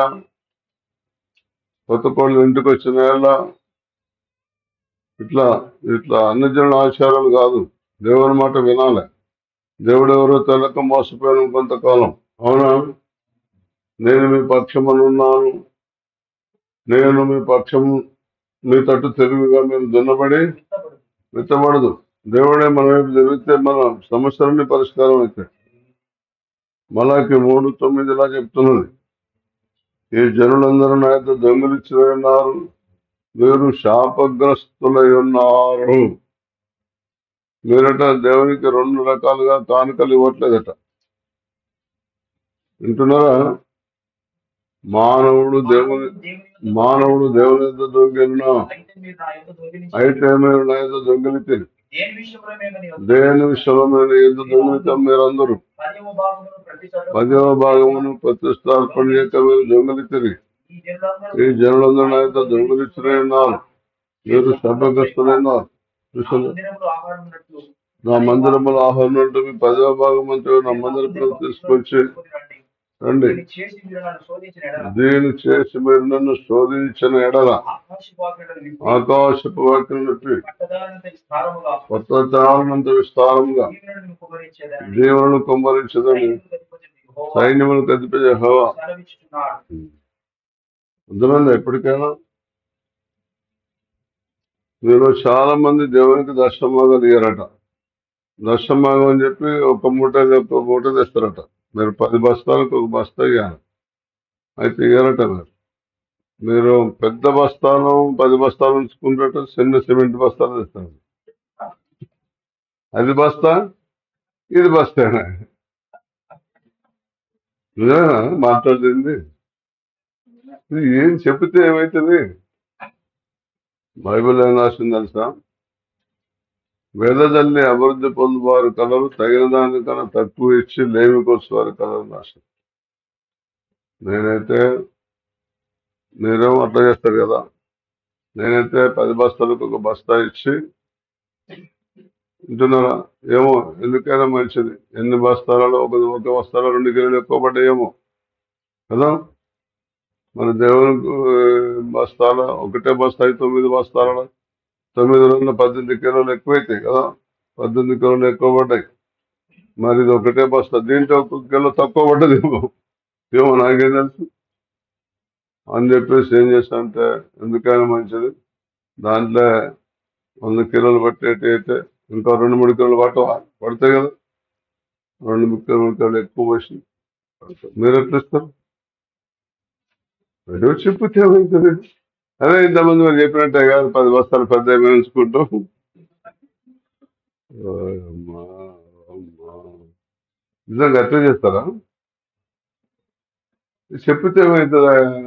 కొత్త కోళ్ళు ఇంటికి వచ్చిన ఏళ్ళ ఇట్లా ఇట్లా అన్ని జనుల ఆచారాలు కాదు దేవుని మాట వినాలి దేవుడు ఎవరో తెలక మోసపోయిన కొంతకాలం అవునా నేను మీ పక్షమనున్నాను నేను మీ పక్షం మీ తట్టు తెలుగుగా మీరు దున్నబడి విత్తబడదు విత్తబడదు దేవుడే మన వైపు జరిగితే మన సమస్యలన్నీ పరిష్కారం అవుతాయి మలాకి మూడు తొమ్మిదిలా చెప్తున్నది ఈ జనులందరూ నా యొక్క దొంగిలించి ఉన్నారు మీరు శాపగ్రస్తులై ఉన్నారు మీరట దేవునికి రెండు రకాలుగా కానుకలు ఇవ్వట్లేదట వింటున్నారా మానవుడు దేవుని దేవుని మానవుడు దేవుని యొద్ద దొంగిలిన అయితే మీరు నా యొక్క దొంగిలించి అయితే మీరు నా యొద్ద దొంగిలితే దేని విషయంలో మేము నీ యొక్క దేని విషయంలో మీరు యొద్ద దొంగిలితాం మీరందరూ పదవ భాగమును ప్రతి చోట పదవ భాగమును ప్రతిష్టార్పణ చేయక మీరు దొంగిలితిరి ఈ జనులందరూ ఈ జనులందరూ నా యొక్క దొంగిలించునే ఉన్నారు మీరు శాపగ్రస్తులై ఉన్నారు నా చూసారా? మందిరములో ఆహారం ఉన్నట్లు నా మందిరముల ఆహరణ అంటే మీ పదవ భాగం అంటే నా మందిరం తీసుకొచ్చి రండి. రండి దీన్ని చేసి మీరు నన్ను శోధించిన ఎడల దీని చేసి మీరు నన్ను శోధించిన ఎడల ఆకాశవాక్యులను విప్పి ఆకాశపు వాక్యం నొప్పి పట్టదానంత విస్తారముగా కొత్త జ్ఞానంత విస్తారంగా దీవెనలను కుమ్మరించేదని జీవనను కుమ్మరించదని సైన్యములకు అధిపతి యెహోవా సెలవిచ్చుచున్నాడు అర్థమైందా ఎప్పటికైనా మీరు చాలా మంది దేవునికి దర్శనమాగం ఇయ్యారట దర్శనమాగం అని చెప్పి ఒక మూట ఒక మూట తెస్తారట మీరు పది బస్తాలకు ఒక బస్తా ఇవ్వాలి అయితే ఇయ్యారట మీరు మీరు పెద్ద బస్తాలు పది బస్తాలు ఉంచుకుంటారట చిన్న సిమెంట్ బస్తాలు తెస్తారు అది బస్తా ఇది బస్తానా నిజమేనా మాట్లాడుతుంది ఇది ఏం చెప్తే ఏమైతుంది బైబిల్ ఏం రాసింది తెలుసా వేదజల్లి అభివృద్ధి పొందువారు కలరు తగిన దానికన్నా తక్కువ ఇచ్చి లేమికొచ్చేవారు కలరు రాసింది నేనైతే మీరేమో అట్లా చేస్తారు కదా నేనైతే పది బస్తాలకు ఒక బస్తా ఇచ్చి వింటున్నారా ఏమో ఎందుకైనా మంచిది ఎన్ని బస్తాలలో ఒక ఒక బస్తాలో రెండు కిలోలు ఎక్కువ పడ్డాయేమో కదా మన దేవునికి బస్తాల ఒకటే బస్తా తొమ్మిది బస్తాల తొమ్మిది రోజుల పద్దెనిమిది కిలోలు ఎక్కువైతాయి కదా పద్దెనిమిది కిలోలు ఎక్కువ పడ్డాయి మరి ఇది ఒకటే బస్తా దీంట్లో ఒక కిలో తక్కువ పడ్డది ఏమో ఏమో నాకేం తెలుసు అని చెప్పేసి ఏం చేశానంటే ఎందుకైనా మంచిది దాంట్లో వంద కిలోలు పట్టేటి అయితే ఇంకా రెండు మూడు కిలోలు పట్టవా పడతాయి కదా రెండు మూడు కిలోలు మూడు కిలోలు ఎక్కువ పోసి మీరు ఎట్లా ఇస్తారు ఏదో చెప్పుతే ఏమవుతుంది అదే ఇంతమంది మరి చెప్పినట్టే కాదు పది బస్తాలు పెద్ద ఉంచుకుంటాం ఓయమ్మా, అమ్మా. నిజంగా అట్లా చేస్తారా చెప్పితే ఏమవుతుందా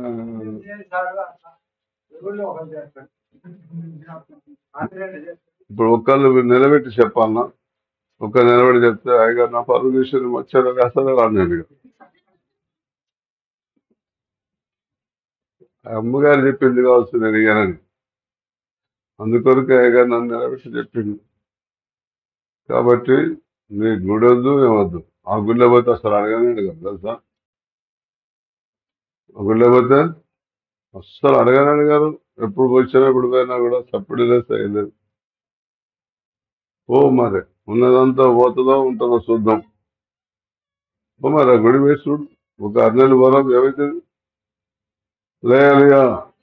ఎవరిలో ఒకరు చేస్తారు ఆంధ్రాలో చేస్తారు ఇప్పుడు ఒక్కళ్ళు నిలబెట్టి చెప్పాలన్నా ఒక్క నిలబెట్టి చెప్తే అయ్యగారు నా పరుగు తీసుకుని వచ్చారా వేస్తారా రాను అమ్మగారు చెప్పింది కావచ్చు నేను ఇయ్యానని అందుకొరకు అయ్యగారు నన్ను నిలబెట్టి చెప్పింది కాబట్టి నీ గుడి వద్దు ఏమొద్దు ఆ గుడిలో పోతే అసలు అడగనే అడగదు తెలుసా ఆ గుడిలో పోతే అస్సలు అడగనే అడగారు ఎప్పుడు వచ్చినా ఎప్పుడు పోయినా కూడా చప్పుడు లేదు చేయలేదు ఓ మరి ఉన్నదంతా పోతుందో ఉంటుందో చూద్దాం ఓ మరి ఆ గుడి వేసి చూడు ఒక ఆరు నెలలు పోరాదు ఏమవుతుంది లేయలియా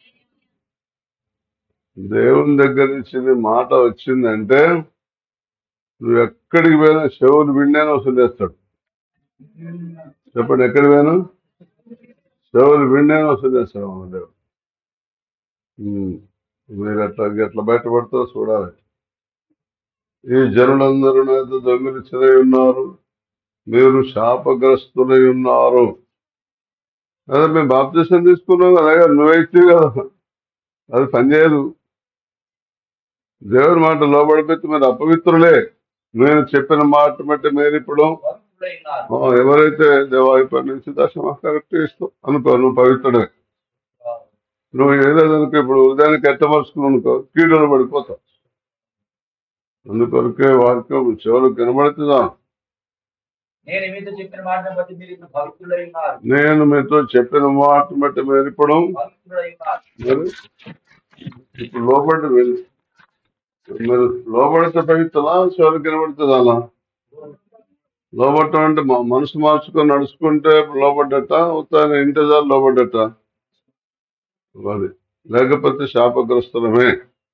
దేవుని దగ్గర నుంచి నీ మాట వచ్చిందంటే నువ్వు ఎక్కడికి పోయినా చెవులు విండేనే వసూలు చేస్తాడు చెప్పండి ఎక్కడికి పోయినా చెవులు విండేనే వసూలు చేస్తాడు మన దేవుడు ఉమ్. మీరు ఎట్లా ఎట్లా బయటపడతారో చూడాలి ఈ జనులందరూ నాతో దొంగిలించలై ఉన్నారు మీరు శాపగ్రస్తులై ఉన్నారు అదే మేము బాప్తిసం తీసుకున్నాం కదా అయ్యా, నువ్వైతే కదా అది పనిచేయదు దేవుని మాట లోబడిపెట్టి మీరు అపవిత్రులే నేను చెప్పిన మాట బట్టి మీరు ఇప్పుడు పవిత్రులై ఉన్నారు ఆ, ఎవరైతే దేవాయిపై నుంచి దశమ కరెక్ట్ ఇస్తావు అనుకో నువ్వు పవిత్రుడే నువ్వు ఏదేదనుకో ఇప్పుడు ఉదయానికి ఎట్టమరుచుకుని అనుకో కీడులు పడిపోతావు అందుకొరకే వాక్యం చెవులు కనబడుతుందా నేను మీతో చెప్పిన మాటను బట్టి మీరు ఇప్పుడు పవిత్రులై ఉన్నారు నేను మీతో చెప్పిన మాట బట్టి మీరు ఇప్పుడు పవిత్రులై ఉన్నారు మీరు ఇప్పుడు లోపడి వెళ్ళి మీరు లోపడితే పవిత్రలా చెవులు కనబడుతుందా అలా లోపడటం అంటే మ- మనసు మార్చుకొని నడుచుకుంటే లోపడ్డట ఉత్తాన ఇంటిదారు లోపడ్డట అది లేకపోతే శాపగ్రస్తులమే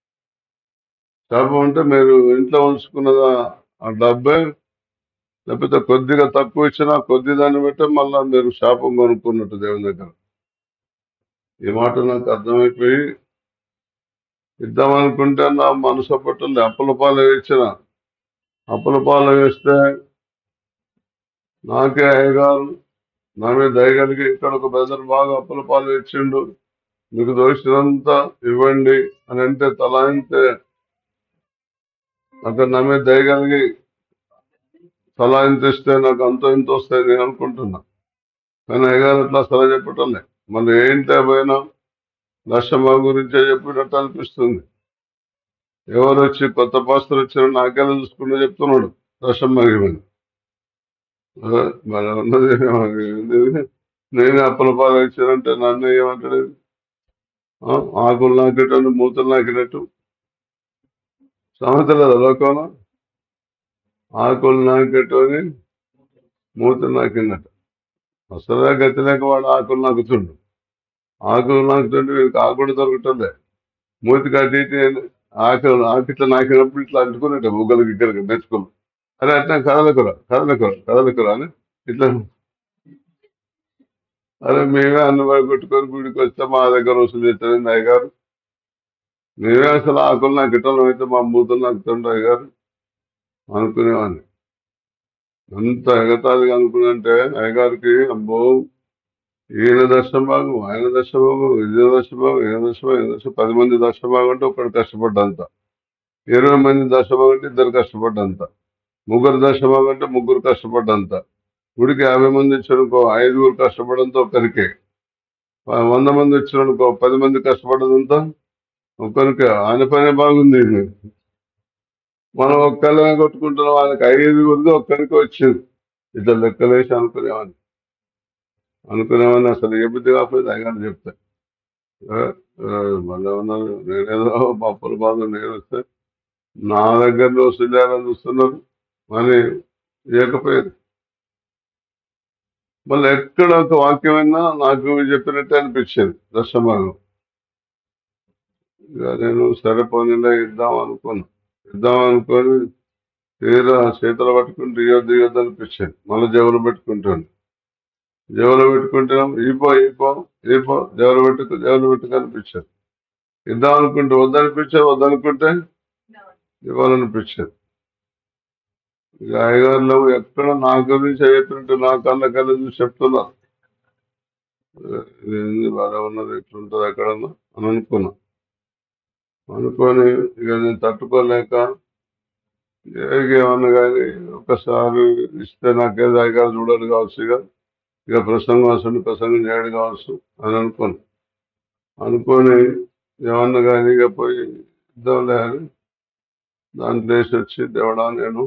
శాపం అంటే మీరు ఇంట్లో ఉంచుకున్న ఆ డబ్బే లేకపోతే కొద్దిగా తక్కువ ఇచ్చినా కొద్ది దాన్ని బట్టి మళ్ళా మీరు శాపం కొనుక్కున్నట్టు దేవుని దగ్గర ఈ మాట నాకు అర్థమైపోయి ఇద్దామనుకుంటే నా మనసు పట్టింది అప్పుల పాలు ఇచ్చిన అప్పుల పాలు వేస్తే నాకే అయ్యగారు నా మీద దయగలిగి ఇక్కడ ఒక బ్రదర్ బాగా అప్పుల పాలు ఇచ్చిండు మీకు దోషినంత ఇవ్వండి అని అంటే తలాయింతే అక్కడ నా మీద దయగలిగి తలాయింతిస్తే నాకు అంత ఇంత వస్తాయి నేను అనుకుంటున్నా కానీ అయ్యగారు అట్లా సలహా చెప్పటంలే మళ్ళీ ఏంటే పోయినా లక్షమా గురించే చెప్పినట్టు అనిపిస్తుంది ఎవరు వచ్చి కొత్త పాస్టర్ వచ్చిన నాకెలా చూసుకుంటూ చెప్తున్నాడు దశమ్మగిమని మరి ఉన్నది ఏమని? నేనే అప్పుల పాలు ఇచ్చానంటే నన్ను ఏమంటాడు ఆ, ఆకులు నాకేటట్టు మూతలు నాకినట్టు సమత లేదా లోకంలో ఆకులు నాకేటని మూతలు నాకినట్టు అసలే గతి లేక వాడు ఆకులు నాకుతుండు ఆకులు నాకుతుంటే వీరికి ఆకుడు దొరకటంలే మూతి కట్టి ఆకులు ఆకిట్లా నాకినప్పుడు ఇట్లా అంటుకున్నట్టు ముగ్గులకి ఇక్కడికి మెచ్చుకోలు అరే అట్లా కదలకురా కదలకురా కదలకురా అని ఇట్లా అరే మేమే అన్నవాడు కొట్టుకొని గుడికి వస్తే మా దగ్గర వసూలు చేస్తారండి అయ్యగారు మేమే అసలు ఆకులు నాకు ఇట్టలు అయితే మా మూతలు నాకుతుండే అయ్యగారు అనుకునేవాడిని అంత ఎగతాళిగా అనుకున్నంటే అయ్యగారికి అబ్బో ఈయన దశభాగం ఆయన దశభాగం ఇదే దశభాగం ఈయన దశభాగం ఈయన దశ పది మంది దశభాగం అంటే ఒకటి కష్టపడ్డంత ఇరవై మంది దశభాగం అంటే ఇద్దరు కష్టపడ్డంత ముగ్గురు దశభాగం అంటే ముగ్గురు కష్టపడ్డంత గుడికి యాభై మంది వచ్చారనుకో ఐదుగురు కష్టపడంతో ఒకరికే ఆ వంద మంది వచ్చారనుకో పది మంది కష్టపడ్డదంతా ఒక్కరికి ఆయన పనే బాగుంది మనం ఒక్కళ్ళమే కొట్టుకుంటున్నాం ఆయనకి ఐదుగురిది ఒక్కరికి వచ్చింది ఇట్లా లెక్కలేసి అనుకునేవాడిని అనుకునేవాడిని అసలు ఏ బుద్ధి కాకపోతే అయ్యాను చెప్తా ఆ, ఆ, మళ్ళీ ఉన్నారు నేనేదో మా పొరపాటు నేను వస్తే నా దగ్గర వసూలు చేయాలని చూస్తున్నారు మరి ఇవ్వకపోయేది మళ్ళీ ఎక్కడ ఒక వాక్యమైనా నాకు చెప్పినట్టే అనిపించింది దశభాగం ఇక నేను సరే పోనీలే ఇద్దాం అనుకున్నా ఇద్దాం అనుకొని తీరా చేతులు పట్టుకుంటూ ఇవ్వద్దు ఇవ్వద్దు అనిపించింది మళ్ళీ జవులు పెట్టుకుంటాను జవులు పెట్టుకుంటున్నాం ఈపో ఈపో ఈపో జవులు పెట్టుకు జవులు పెట్టుకు అనిపించింది ఇద్దాం అనుకుంటే వద్దనిపించే వద్దనుకుంటే ఇవ్వాలనిపించింది ఇక అయ్యగారులో ఎక్కడ నా గురించి చెప్పినట్టు నా కళ్ళ కళ్ళ చూసి చెప్తున్నారు ఇది బాగా ఉన్నది ఇట్లుంటది ఎక్కడన్నా అని అనుకున్నా అనుకొని ఇక నేను తట్టుకోలేక ఇక ఏమన్నా కానీ ఒకసారి ఇస్తే నాకేదో అయ్యగారు చూడాలి కావచ్చు ఇక ఇక ప్రసంగం అసలు ప్రసంగం చేయడం కావచ్చు అని అనుకోను అనుకొని ఏమన్నా కానీ ఇక పోయి ఇద్దాంలే అని దాంట్లో వేసి వచ్చి దేవడా నేను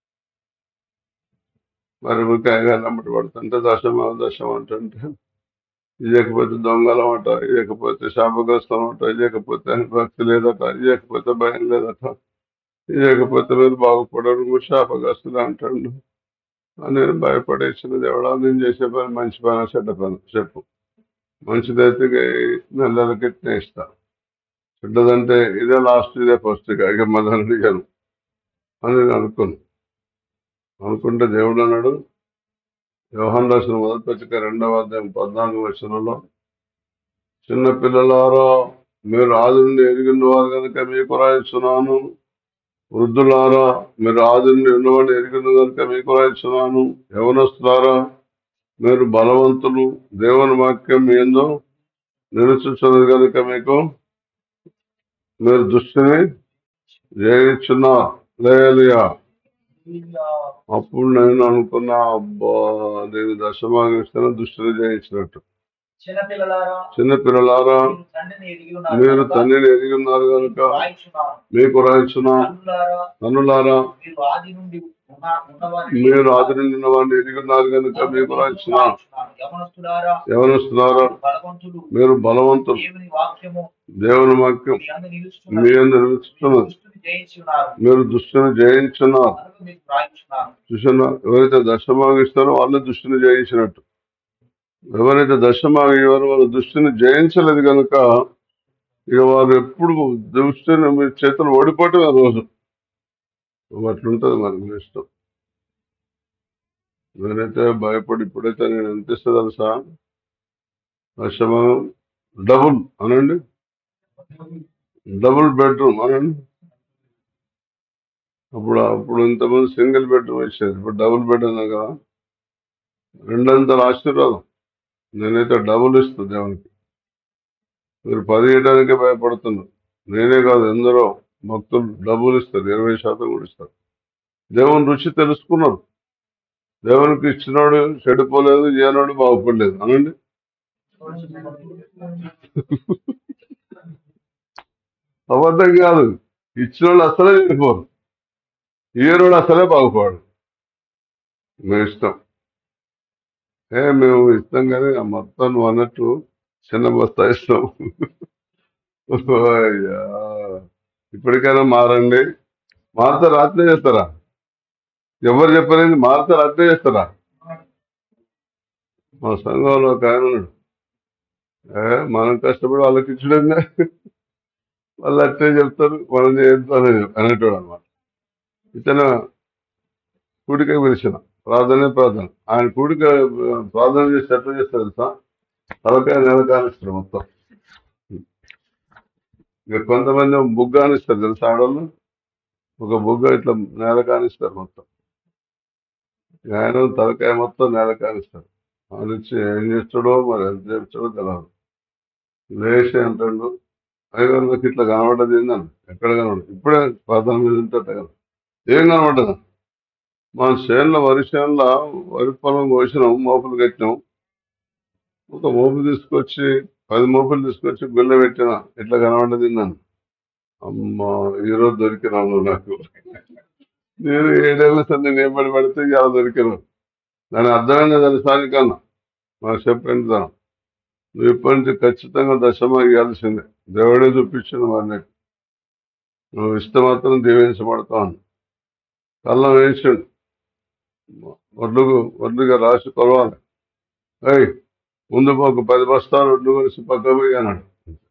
మరి ఊరికే అయ్యగారు నమ్మటి పడుతుంటే దశమ దశం అంటుంటే ఇవ్వకపోతే దొంగలం అంట ఇవ్వకపోతే శాపగ్రస్తం అంట ఇవ్వకపోతే భక్తి లేదట ఇవ్వకపోతే భయం లేదట ఇవ్వకపోతే మీరు బాగుపడరు శాపగ్రస్తులు అంటాడు అని నేను భయపడేసిన దేవుడా నేను చేసే పని మంచి పని చెడ్డ పని చెప్పు మంచిదైతే ఇక ఈ నెలలకి ఇట్నే ఇస్తా చెడ్డదంటే ఇదే లాస్ట్ ఇదే ఫస్ట్ ఇక ఇక మళ్ళీ అడిగాను అని నేను అనుకున్నాను అనుకుంటే దేవుడు అన్నాడు వ్యవహాన్ రాసిన మొదటి పత్రిక రెండవ అధ్యాయం పద్నాలుగు వచనంలో చిన్న పిల్లలారా మీరు ఆది నుండి ఎరిగిన వారు కనుక మీకు రాయిస్తున్నాను వృద్ధులారా మీరు ఆది నుండి ఉన్నవాడిని ఎరిగిన కనుక మీకు రాయిస్తున్నాను యవనస్తులారా మీరు బలవంతులు దేవుని వాక్యం ఏందో నిలుచున్నది కనుక మీకు మీరు దృష్టిని జయించున్నారు లేలియా అప్పుడు నేను అనుకున్నా అబ్బా నేను దశభాగం ఇస్తాను దుష్టిని జయించినట్టు చిన్నపిల్లలారా చిన్న పిల్లలారా మీరు తండ్రిని ఎరిగి ఉన్నారు మీరు కనుక తండ్రిని ఎరిగి ఉన్నారు కనుక రాయించున్నాను. మీకు రాయించిన తల్లులారా తనులారా మీరు ఆది నుండి ఉన్న ఉన్నవారిని మీరు ఆదరించిన వాడిని ఎరిగి ఉన్నారు కనుక మీకు రాయించిన రాయించున్నాను. యవనస్తులారా ఎవరిస్తున్నారా మీరు బలవంతులు మీరు బలవంతులు దేవుని వాక్యము దేవుని వాక్యం మీ అందు మీ నిలుస్తున్నది. అందరు నిలుస్తున్నది దుష్టుని జయించి ఉన్నారు మీరు దుష్టిని జయించున్నారు కనుక మీకు రాయించున్నాను చూసిన ఎవరైతే దశభాగం ఇస్తారో వాళ్ళే దుష్టిని జయించినట్టు ఎవరైతే దశభాగం ఇవ్వరో వాళ్ళు దుష్టిని జయించలేదు కనుక ఇక వారు ఎప్పుడు దుష్టిని మీ చేతులు ఓడిపోవటం ఆ రోజు అట్లుంటది మరి మీ ఇష్టం నేనైతే భయపడి ఇప్పుడైతే నేను ఎంత ఇస్తా తెలుసా దశభాగం డబుల్ అనండి డబుల్ బెడ్రూమ్ అనండి అప్పుడు అప్పుడు ఇంతమంది సింగిల్ బెడ్రూమ్ ఇచ్చేది ఇప్పుడు డబుల్ బెడ్ అన్నా కదా రెండంతల ఆశీర్వాదం నేనైతే డబుల్ ఇస్తాను దేవునికి మీరు పది ఇవ్వడానికే భయపడుతున్నారు నేనే కాదు ఎందరో భక్తులు డబ్బులు ఇస్తారు ఇరవై శాతం కూడా ఇస్తారు దేవుని రుచి తెలుసుకున్నారు దేవునికి ఇచ్చినోడు చెడిపోలేదు ఏనాడు బాగుపడలేదు అనండి అబద్ధం కాదు ఇచ్చిన వాళ్ళు అసలే చెడిపోరు ఈరోడు అసలే బాగుపడు మీ ఇష్టం ఏ మేము ఇస్తాం కానీ ఆ మొత్తం నువ్వు అన్నట్టు చిన్న బస్తా ఇస్తాం అయ్యా ఇప్పటికైనా మారండి మారితే రాత్రి చేస్తారా ఎవరు చెప్పలేదు మారితే రాత్రి చేస్తారా మా సంఘంలో ఒక ఆయన ఉన్నాడు ఏ మనం కష్టపడి వాళ్ళకి ఇచ్చడంగా వాళ్ళు అట్లే చెప్తారు మనం చేస్తాను అనేటోడు అనమాట ఇతను కూడిక పిలిచిన ప్రార్థనే ప్రార్థన ఆయన కూడిక ఆ, ప్రార్థన చేసి ఎట్లా చేస్తారు తెలుసా తలకాయ నెలకానిస్తారు మొత్తం ఇక కొంతమంది బుగ్గ అనిస్తారు తెలుసా ఆడవాళ్ళు ఒక బుగ్గ ఇట్లా నేల కానిస్తారు మొత్తం ఇక ఆయన తలకాయ మొత్తం నేల కానిస్తారు ఆనిచ్చి ఏం చేస్తాడో మరి ఎంత చేస్తాడో తెలియదు లేచి అంటాడు అయ్యో నాకు ఇట్లా కనబడ్డది ఏందని ఎక్కడ కనబడదు ఇప్పుడే ప్రార్థన మీద ఉంటే కదా ఏం కనబడ్డదు మా చేనులో వరి చేనులో వరి పొలం కోసినాం మోపులు కట్టినాం ఒక మోపు తీసుకొచ్చి పది మోపులు తీసుకొచ్చి బిల్ల పెట్టిన ఇట్లా కనబడ్డది నన్ను అమ్మ ఈరోజు దొరికినాను నాకు నేను ఏడేళ్ళ సంది నేను పడి పడితే ఇలా దొరికినాను దాని అర్థమైన దాని సానికన్నా మా చెప్పండి దానం నువ్వు ఇప్పటి నుంచి ఖచ్చితంగా దశమ ఇవ్వాల్సిందే దేవుడే చూపించిన వారిని నువ్వు ఇస్తే మాత్రం దీవించబడతావు కళ్ళం వేసిండు వడ్లు వడ్లుగా రాసి కొలవాలి అయ్ ముందు ఒక పది బస్తాలు వడ్లు కలిసి పక్క పోయి అన్నాడు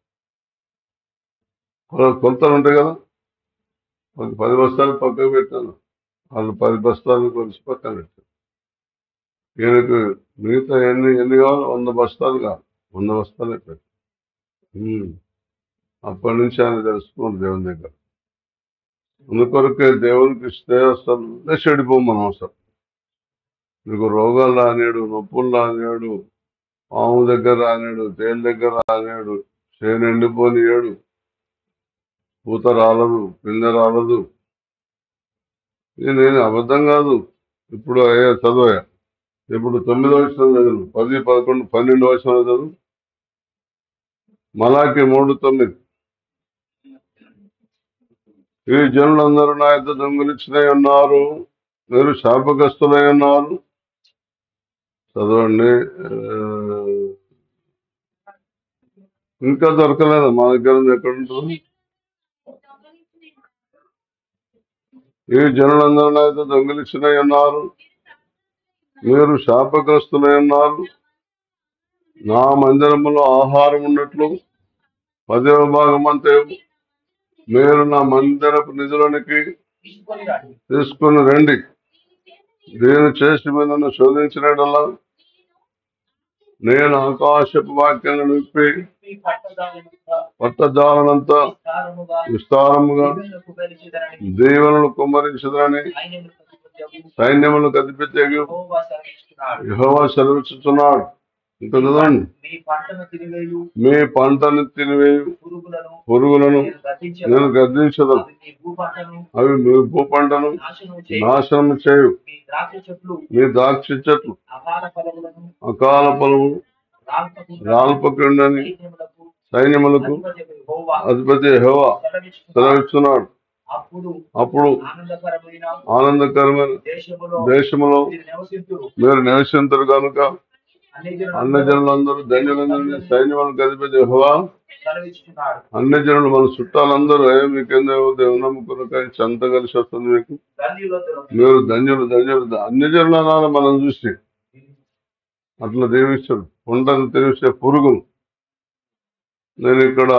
కొల- కొలతలు ఉంటాయి కదా ఒక పది బస్తాలు పక్కకు పెట్టాను వాళ్ళు పది బస్తాలు కలిసి పక్కన పెట్టాను ఈయనకు మిగతా ఎన్ని ఎన్ని కావాలి వంద బస్తాలు కావాలి వంద బస్తాలే పెట్టాను ఉమ్. అప్పటి నుంచి ఆయన తెలుసుకోండి దేవుని దగ్గర అందుకొరకే దేవునికి ఇస్తే అసలు చెడిపోం మనం అసలు నీకు రోగాలు రానేడు నొప్పులు రానేడు పాము దగ్గర రానేడు తేలు దగ్గర రానేడు చేను ఎండిపోనియాడు పూత రాలదు పిందె రాలదు ఇది నేను అబద్ధం కాదు ఇప్పుడు అయ్యా చదువయ్యా ఇప్పుడు తొమ్మిదో వచ్చిన చదువు పది పదకొండు పన్నెండు వచ్చిన చదువు మలాకి మూడు తొమ్మిది ఈ జనులందరూ నా యొక్క దొంగిలించినై ఉన్నారు మీరు శాపగ్రస్తులై ఉన్నారు చదవండి ఆ, ఇంకా దొరకలేదు మా దగ్గర ఉంది ఎక్కడ ఉంటుంది ఈ జనులందరూ నా యొక్క దొంగిలించినై ఉన్నారు మీరు శాపగ్రస్తులై ఉన్నారు నా మందిరములో ఆహారం ఉన్నట్లు పదవ భాగం అంతే మీరు నా మందిరపు నిధులనికి తీసుకొని రండి తీసుకుని రండి నేను చేసి మీదను శోధించినట్లా నేను ఆకాశపు వాక్యాలను విప్పి మీ పట్టదానంతా పట్టజాలనంతా విస్తారముగా విస్తారముగా దీవెనలకు వెలిచిదరని దీవెనలు కుమ్మరించదని ఆయనను ప్రతిపత్యము సైన్యములు కదిపెట్టే యెహోవా సెలవిస్తున్నాడు. యెహోవా సెలవిస్తున్నాడు ఇంకా చదవండి మీ పంటను తిరివేయు మీ పంటను తినివేయు పురుగులను పురుగులను నేను గద్దించను. నేను గద్దించదు అవి మీ భూ పంటను అవి మీ భూ పంటను నాశనం చేయు నాశనం చేయు మీ ద్రాక్ష చెట్లు మీ ద్రాక్ష చెట్లు అపార ఫలములను అకాల పొలము రాల్పకుండా రాల్పకుండని సైన్యములకు సైన్యములకు అధిపతి యెహోవా అధిపతి యెహోవా సెలవిస్తున్నాడు. సెలవిస్తున్నాడు అప్పుడు అప్పుడు ఆనందకరమైన ఆనందకరమైన దేశములో దేశములో మీరు నివసింతురు మీరు నివసించరు కనుక అన్ని అన్ని జనులు జనులందరూ ధన్యులందరూ సైన్యములకు అధిపతి యెహోవా సెలవిస్తున్నాడు అన్ని జనులు మన చుట్టాలందరూ ఏ మీకేందో దేవుని నమ్ముకున్న చెంత కలిసి వస్తుంది మీకు ధన్యులతో మీరు ధన్యులు ధన్యులు అన్ని జనులు అనాలి మనం చూసి అట్లా దీవిస్తాడు ఉండని తెలిసే పురుగు నేను ఇక్కడ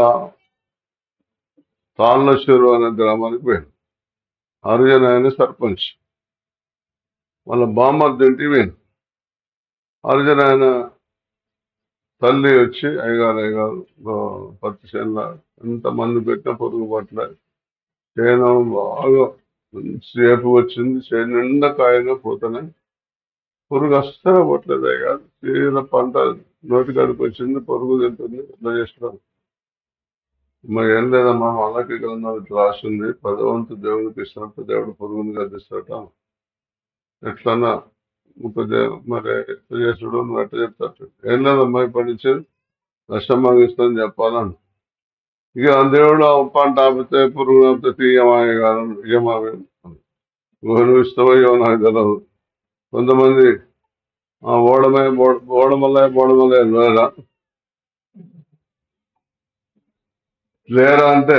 తాళ్ళశూరు అనే గ్రామానికి పోయాను హరిజన్ ఆయన సర్పంచ్ వాళ్ళ బామ్మర్ది ఇంటికి పోయాను హరిజన్ ఆయన తల్లి వచ్చి అయ్యగారు అయ్యగారు ఆ, పత్తి చేనుల ఎంత మంది పెట్టిన పొరుగు పట్ల చేను బాగా మంచి ఏపు వచ్చింది చేను నిండా కాయగా పోతానే పురుగు అస్సలు పోవట్లేదే కాదు తీర పంట నోటికాడికి వచ్చింది పురుగు తింటుంది ఇట్లా చేస్తున్నాం మరి ఏం లేదమ్మా వాళ్ళకి గ్రంథం ఇట్లా రాసింది పదవంతు దేవునికి ఇచ్చినట్టు దేవుడు పురుగుని గద్దిస్తాట ఎట్లన్నా ముప్పై దే- మరి ఎట్లా చేసుడు నువ్వు ఎట్లా చెప్తాడు ఏం లేదమ్మా ఇప్పటి నుంచి నష్టం ఇస్తాను చెప్పాలని ఇక ఆ దేవుడు ఆ పంట ఆపితే పురుగు ఆపితే తీయమాయ కాదు ఏమావే నువ్వు ఇష్టమో ఏమో నాకు తెలియదు కొంతమంది ఆ ఓడమే ఓడ- ఓడమల్లే ఓడమల్లే లేరా లేరా అంటే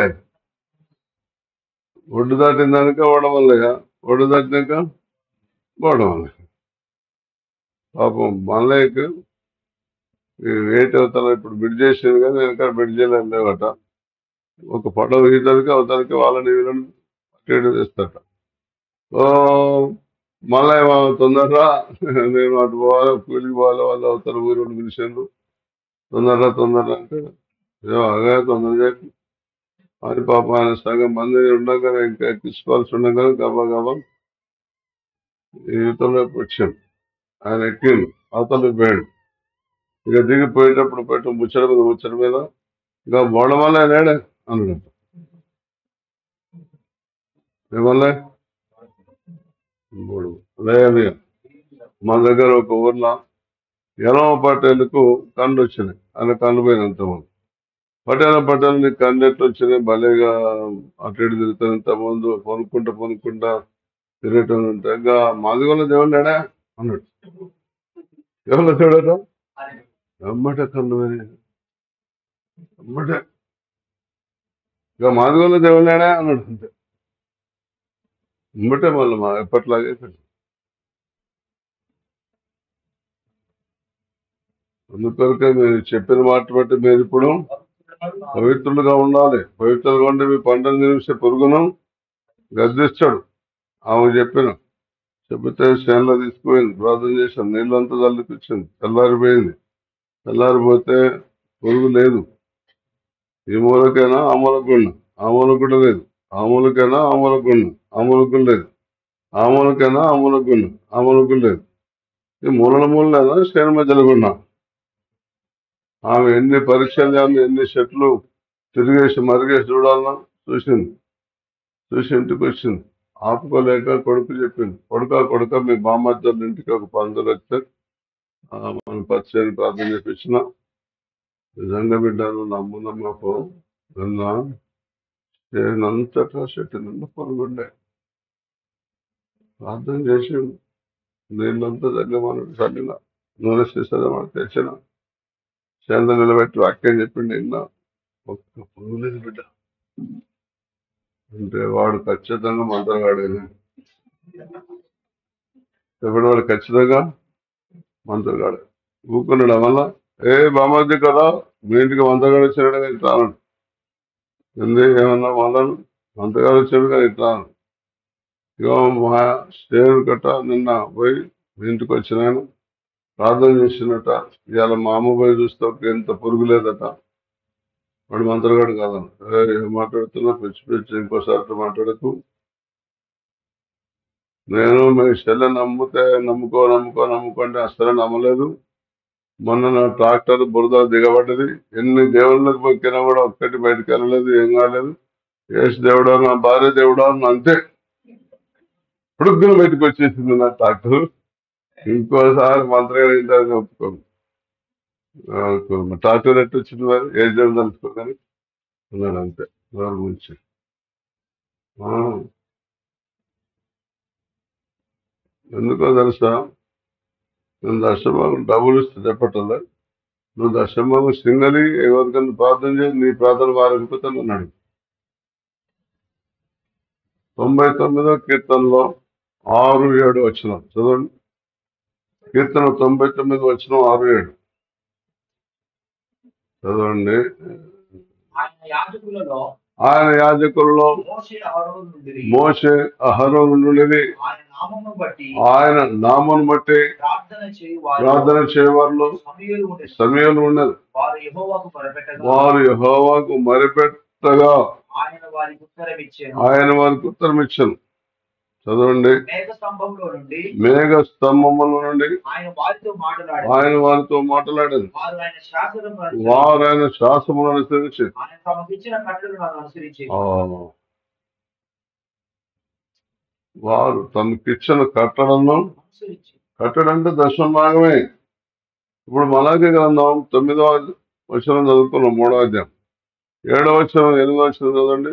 ఒడ్డు దాటిందాక ఓడమల్లగా ఒడ్డు దాటినాక ఓడమల్ల పాపం మల్లయ్యకు ఈ ఏటి అవతల ఇప్పుడు బిడ్ చేసింది కానీ వెనక బిడ్ చేయలేదు లేవట ఒక పడవ ఈతలకి అవతలకి వాళ్ళని వీళ్ళని అటు ఇటు చేస్తారట ఓ మళ్ళీ తొందరరా నేను అటు పోవాలి కూలికి పోవాలి వాళ్ళు అవతల ఊరు పిలిచిండ్రు తొందరరా తొందరరా అంటే ఏమో అగా తొందర చెప్పి అది పాప ఆయన సగం మంది ఉండగా ఇంకా తీసుకోవాల్సి ఉండగా గబా గబా ఈతలోకి వచ్చాను ఆయన ఎక్కిండు అవతల పోయాడు ఇక దిగిపోయేటప్పుడు పెట్టు ముచ్చట మీద ముచ్చట మీద ఇంకా బోడం వల్ల లేడే అన్నాడు ఏమన్నా మూడు లేదు మా దగ్గర ఒక ఊర్లో ఎనవ పటేలుకు కళ్ళు వచ్చినాయి ఆయన కళ్ళు పోయినంత ముందు పటేల పటేల్ నీ కళ్ళు ఎట్లా వచ్చినాయి భలేగా అటు ఇటు తిరుగుతాను ఇంత ముందు కొనుక్కుంటా కొనుక్కుంటా తిరగటం ఉంటే ఇంకా మాది వల్ల దేవుడు లేడా అన్నాడు ఎవరు చూడట అమ్మట కళ్ళు పోయినాయి. అమ్మట ఇక మాది వల్ల దేవుడు లేడా అన్నాడు అంతే అమ్మటే మళ్ళీ మా ఎప్పట్లాగే అందుకొరకే మీరు చెప్పిన మాట బట్టి మీరు ఇప్పుడు పవిత్రులుగా ఉండాలి పవిత్రులుగా ఉంటే మీ పంటను నిలిస్తే పురుగును గద్దిస్తాడు ఆమె చెప్పిన చెబితే చేనులో తీసుకుపోయింది ప్రార్థన చేశాను నీళ్ళంతా చల్లిపించింది తెల్లారిపోయింది తెల్లారిపోతే పురుగు లేదు ఈ మూలకైనా ఆ మూలకున్న ఆ మూలకు కూడా లేదు ఆ మూలకైనా ఆ మూలకున్న ఆ మూలకు లేదు ఆ మూలకైనా ఆ మూలకున్న ఆ మూలకు లేదు ఈ మూలల మూలైనా చేను మధ్యలో ఉన్నా ఆమె ఎన్ని పరీక్షలు చేయాలి ఎన్ని చెట్లు తిరిగేసి మరిగేసి చూడాలన్నా చూసింది చూసి ఇంటికి వచ్చింది ఆపుకోలేక కొడుకు చెప్పింది కొడుక కొడుక మీ బామ్మద్దరు ఇంటికి ఒక పందులు వస్తే ఆ, మన పచ్చని ప్రార్థన చేపించిన నిజంగా బిడ్డను నమ్ము నమ్మకో నిన్న నేనంతటా చెట్టు నిండా పొరుగుండే ప్రార్థన చేసి నీళ్ళంతా తగ్గమని చల్లిన నూనె సీసదమని తెచ్చిన చేంద నిలబెట్టి వాక్యం చెప్పిండు నిన్న ఒక్క పురుగు లేదు బిడ్డ అంటే వాడు ఖచ్చితంగా మంత్రగాడేనే ఇప్పుడు వాడు ఖచ్చితంగా మంత్రగాడు ఊకున్నాడు వల్ల ఏ బామర్ది కదా మీ ఇంటికి మంత్రగాడు వచ్చాడు కానీ ఇట్లా అన్నాడు ఎందు ఏమన్నా మళ్ళా మంత్రగాడు వచ్చాడు కానీ ఇట్లా అన్నాడు ఇగో మా స్టేరు కట్ట నిన్న పోయి మీ ఇంటికి వచ్చినాను ప్రార్థన చేసినట్ట ఇవాళ మా అమ్మ పోయి చూస్తే ఒక ఎంత పురుగు లేదట వాడు మంత్రగాడు కాదన్న ఏ, ఏం మాట్లాడుతున్నా పిచ్చి పిచ్చి ఇంకోసారి అట్లా మాట్లాడకు నేను మీ చెల్లె నమ్మితే నమ్ముకో నమ్ముకో నమ్ముకోండి అసలు నమ్మలేదు మొన్న నా ట్రాక్టర్ బురద దిగబడ్డది ఎన్ని దేవుళ్ళకి మొక్కినా కూడా ఒక్కటి బయటకు వెళ్ళలేదు ఏం కాలేదు ఏసు దేవుడా నా భార్య దేవుడా అని అంతే పుడుగ్గున బయటకు వచ్చేసింది నా ట్రాక్టర్ ఇంకోసారి మంత్రగాడు ఇంటారని ఒప్పుకోను ఆ, ట్రాక్టర్ ఎట్టు వచ్చింది మరి ఏ దేవుడు తెలుసుకోగాని ఉన్నాడు అంతే నోరు గురించి ఎందుకో తెలుసా నేను దశభాగం డబ్బులు ఇస్తే చెప్పట్లే నువ్వు దశభాగం సింగలి ఎవరికైనా ప్రార్థన చేసి నీ ప్రార్థన వారిపోతే అన్నాడు తొంభై తొమ్మిదో కీర్తనలో ఆరు ఏడు వచ్చిన చదవండి కీర్తన తొంభై తొమ్మిది వచ్చిన ఆరు ఏడు చదవండి ఆయన యాజకులలో ఆయన యాజకుల్లో మోషే అహరోను నుండి మోసే అహరోను నుండి ఆయన నామమును బట్టి ఆయన నామను బట్టి ప్రార్థన చేయు వారు ప్రార్థన చేయవారిలో సమయంలో ఉండే సమయంలో ఉన్నది వారు యెహోవాకు మొరపెట్టగా వారు యెహోవాకు మరిపెట్టగా ఆయన వారికి ఉత్తరం ఇచ్చాను ఆయన వారికి ఉత్తరం ఇచ్చాను చదవండి మేఘ స్తంభంలో నుండి మేఘ స్తంభముల నుండి ఆయన వారితో మాట్లాడాడు ఆయన వారితో మాట్లాడారు వారు ఆయన శాసనం వారు ఆయన శ్వాసములను అనుసరించి ఆయన తమకిచ్చిన కట్టలను అనుసరించి ఆ, వారు తమకిచ్చిన కట్టడలను అనుసరించి కట్టడంటే దశమ భాగమే ఇప్పుడు మలాకి గ్రంథం తొమ్మిదవ వచనం చదువుకున్నాం మూడవ అధ్యాయం ఏడవ వచనం ఎనిమిదవ వచనం చదవండి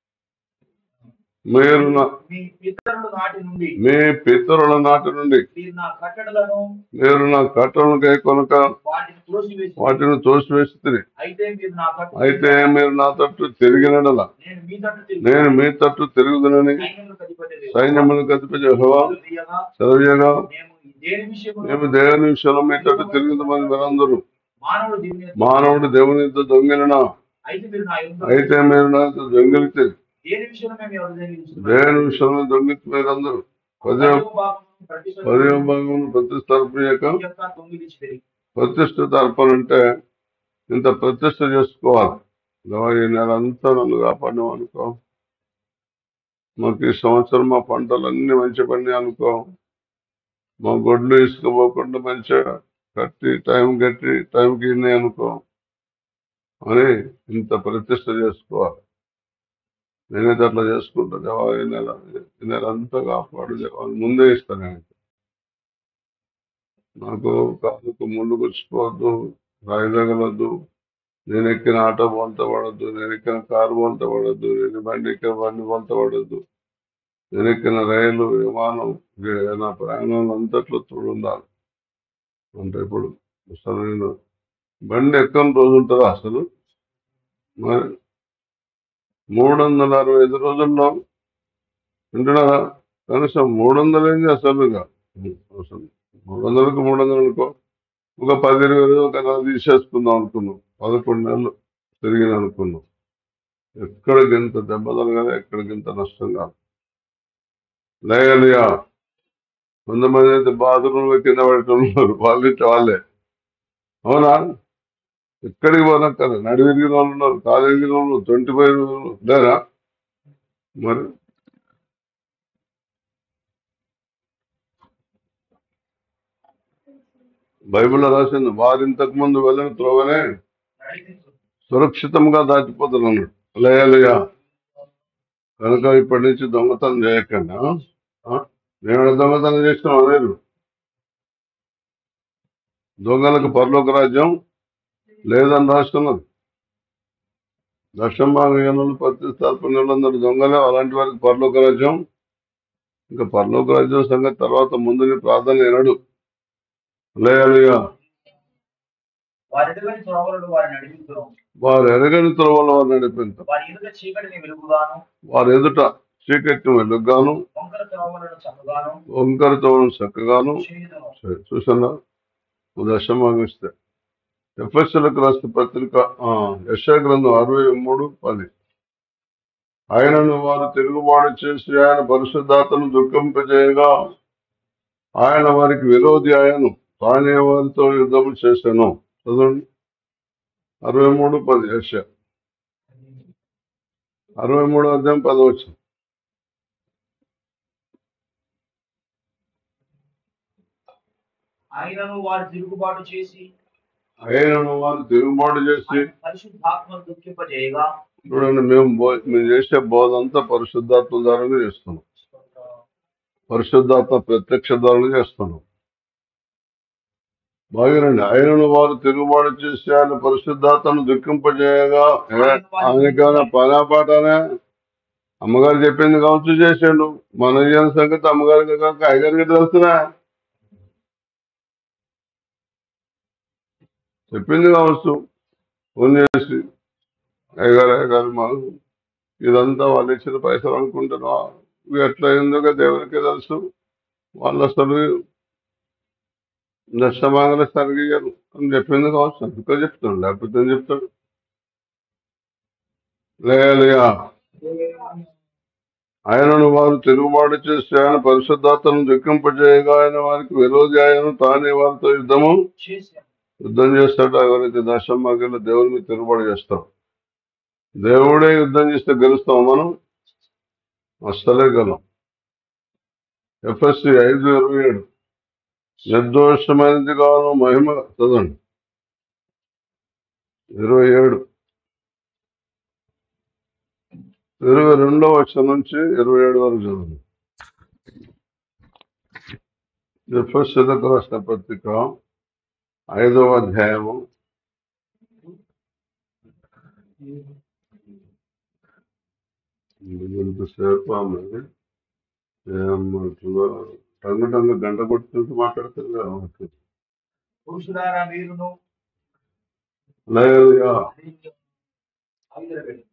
మీరు నా- మీ పితరుల నాటి నుండి మీ పితరుల నాటి నుండి మీరు నా కట్టడలను మీరు నా కట్టలను కై కొనుక వాటిని త్రోసివేసి వాటిని తోసివేసి తిరిగి అయితే మీరు నా కట్ట అయితే మీరు నా తట్టు తిరిగినడల నేను మీ తట్టు తిరిగి నేను మీ తట్టు తిరుగుదునని సైన్యములకు అధిపతి సైన్యములు కదిపి యెహోవా తీయగా చదివేగా మేము దేని విషయంలో మేము దేవుని విషయంలో మీ తట్టు తిరుగుదామని మీరందరూ మానవుడు దీని మానవుడు దేవుని యుద్ధ దొంగిలిన అయితే మీరు నా యుద్ధం అయితే మీరు నాకు దొంగిలితే దేని విషయంలో మేము ఎవరు జరిగించున్నాం దేవుని విషయంలో దొంగిలితే మీరందరూ పదే పదే భాగం ప్రతిష్టార్పణ యొక్క తొమ్మిది తిరిగి ప్రతిష్ఠిత అర్పణ అంటే ఇంత ప్రతిష్ఠ చేసుకోవాలి దేవా, ఈ నెల అంతా నన్ను కాపాడినాం అనుకో మాకు ఈ సంవత్సరం మా పంటలన్నీ మంచి పండి అనుకో మా గొడ్లు ఇసుకపోకుండా మంచిగా కట్టి టైం కట్టి టైంకి ఇన్ని అనుకో అని ఇంత ప్రతిష్ట చేసుకోవాలి నేనైతే అట్లా చేసుకుంటా దేవా ఈ నెల ఈ నెల అంతా కాపాడు దేవా అని ముందే ఇస్తాను నేను నాకు కాలుకు ముళ్ళు గుచ్చిపోవద్దు రాయి తగలొద్దు నేను ఎక్కిన ఆటో బోల్త పడద్దు నేను ఎక్కిన కారు బోల్త పడద్దు నేను బండి ఎక్కిన బండి బోల్త పడద్దు నేను ఎక్కిన రైలు విమానం ఏ- నా ప్రయాణం అంతట్లో చూడుండాలి అంటే ఇప్పుడు అసలు నేను బండి ఎక్కని రోజు ఉంటుందా అసలు మరి మూడు వందల అరవై ఐదు రోజుల్లో వింటున్నారా కనీసం మూడు వందలు ఏంది అసలు ఇక. అసలు మూడు వందలకు మూడు వందలు అనుకో ఒక పది ఇరవై రోజులు ఒక నెల తీసేసుకుందాం అనుకున్నాం పదకొండు నెలలు తిరిగింది అనుకున్నాం ఎక్కడికి ఎంత దెబ్బ తగలదు ఎక్కడికి ఎంత నష్టం కాదు లేగలియా కొంతమంది అయితే బాత్రూంలో కింద పడుతున్నారు వాళ్ళు ఇట్ట వాళ్ళే అవునా ఎక్కడికి పోనక్కర్లే నడి విరిగిన వాళ్ళు ఉన్నారు కాలు విరిగిన వాళ్ళు ట్వంటీ ఫైవ్ లేరా మరి బైబిల్లో రాసింది వారు ఇంతకు ముందు వెళ్ళిన త్రోవనే సురక్షితంగా దాచిపోతున్నాడు లేయలుయా కనుక ఇప్పటి నుంచి దొంగతనం చేయకండి ఆ? ఆ? నేను దొంగతనం చేసిన లేదు దొంగలకు పరలోక రాజ్యం లేదని రాస్తున్నది దక్షిణభాగంలో ప్రతిష్టాపనలందరూ దొంగలే అలాంటి వారికి పరలోక రాజ్యం ఇంకా పరలోక రాజ్యం సంగతి తర్వాత ముందు ప్రార్థన వినడు లేయలుయా వారి ఎదుగని త్రోవలను వారి నడిపిస్తున్నాం వారు ఎరగని త్రోవల వారు నడిపించారు వారి ఎదుట చీకటిని వెలుగుగాను వారి ఎదుట చీకటిని వెలుగుగాను వంకర త్రోవలను చక్కగాను వంకర తోవను చక్కగాను చేయుదును. చూసానా దశమాగిస్తే ఎఫ్ఎస్ఎల్కి రాసిన పత్రిక ఆ, యెషయా గ్రంథం అరవై మూడు పది ఆయనను వారు తిరుగుబాటు చేసి ఆయన పరిశుద్ధాతను దుఃఖింపజేయగా ఆయన వారికి విరోధి ఆయను తానే వారితో యుద్ధం చేశాను చదవండి అరవై మూడు పది యశ అరవై మూడు అధ్యాయం పదవచ్చు ఆయనను వారు తిరుగుబాటు చేసి ఆయనను వారు తిరుగుబాటు చేసి ఆయన పరిశుద్ధాత్మను దుఃఖింపజేయగా చూడండి మేము బో- మేము చేసే బోధ అంతా పరిశుద్ధాత్మ ద్వారానే చేస్తున్నాం పరిశుద్ధాత్మ ప్రత్యక్ష ద్వారానే చేస్తున్నాం బాగానండి ఆయనను వారు తిరుగుబాటు చేసి ఆయన పరిశుద్ధాత్మను దుఃఖింపజేయగా ఏ, ఆయనకేమైనా పనాపాటనే అమ్మగారు చెప్పింది కావచ్చు చేసాడు మన జీవన సంగతి అమ్మగారికి కాక అయ్యగారికి తెలుస్తున్నా చెప్పింది కావచ్చు ఫోన్ చేసి అయ్యగారు అయ్యగారు మాకు ఇదంతా వాళ్ళు ఇచ్చిన పైసలు అనుకుంటున్నా ఇవి ఎట్లా అయిందో దేవునికి తెలుసు వాళ్ళు అసలు నష్టమాగల సరిగారు అని చెప్పింది కావచ్చు అందుకే చెప్తాడు లేకపోతే ఏం చెప్తాడు లేయా ఆయనను వారు తిరుగుబాటు చేసి ఆయన పరిశుద్ధాత్మను దుఃఖింపజేయగా ఆయన వారికి విరోధి ఆయన తానే వారితో యుద్ధము చేశాను యుద్ధం చేస్తాడు ఎవరైతే దశమాగలో దేవుని మీద తిరుగుబాటు చేస్తాం దేవుడే యుద్ధం చేస్తే గెలుస్తాం మనం అస్సలే గెలం ఎఫ్ఎస్సి ఐదు ఇరవై ఏడు నిర్దోషమైనది గాను మహిమ చదవండి ఇరవై ఏడు ఇరవై రెండో వచ్చం నుంచి ఇరవై ఏడు వరకు చదవండి ఎఫ్ఎస్సి రాష్ట్ర పత్రిక ఐదవ అధ్యాయము ఎంతసేపు ఆమె ఏం మాటలు టంగు టంగు గంట కొట్టుకుంటూ మాట్లాడుతుంది కదా పురుషులారా మీరును లేదుగా ఐదుల పెట్టి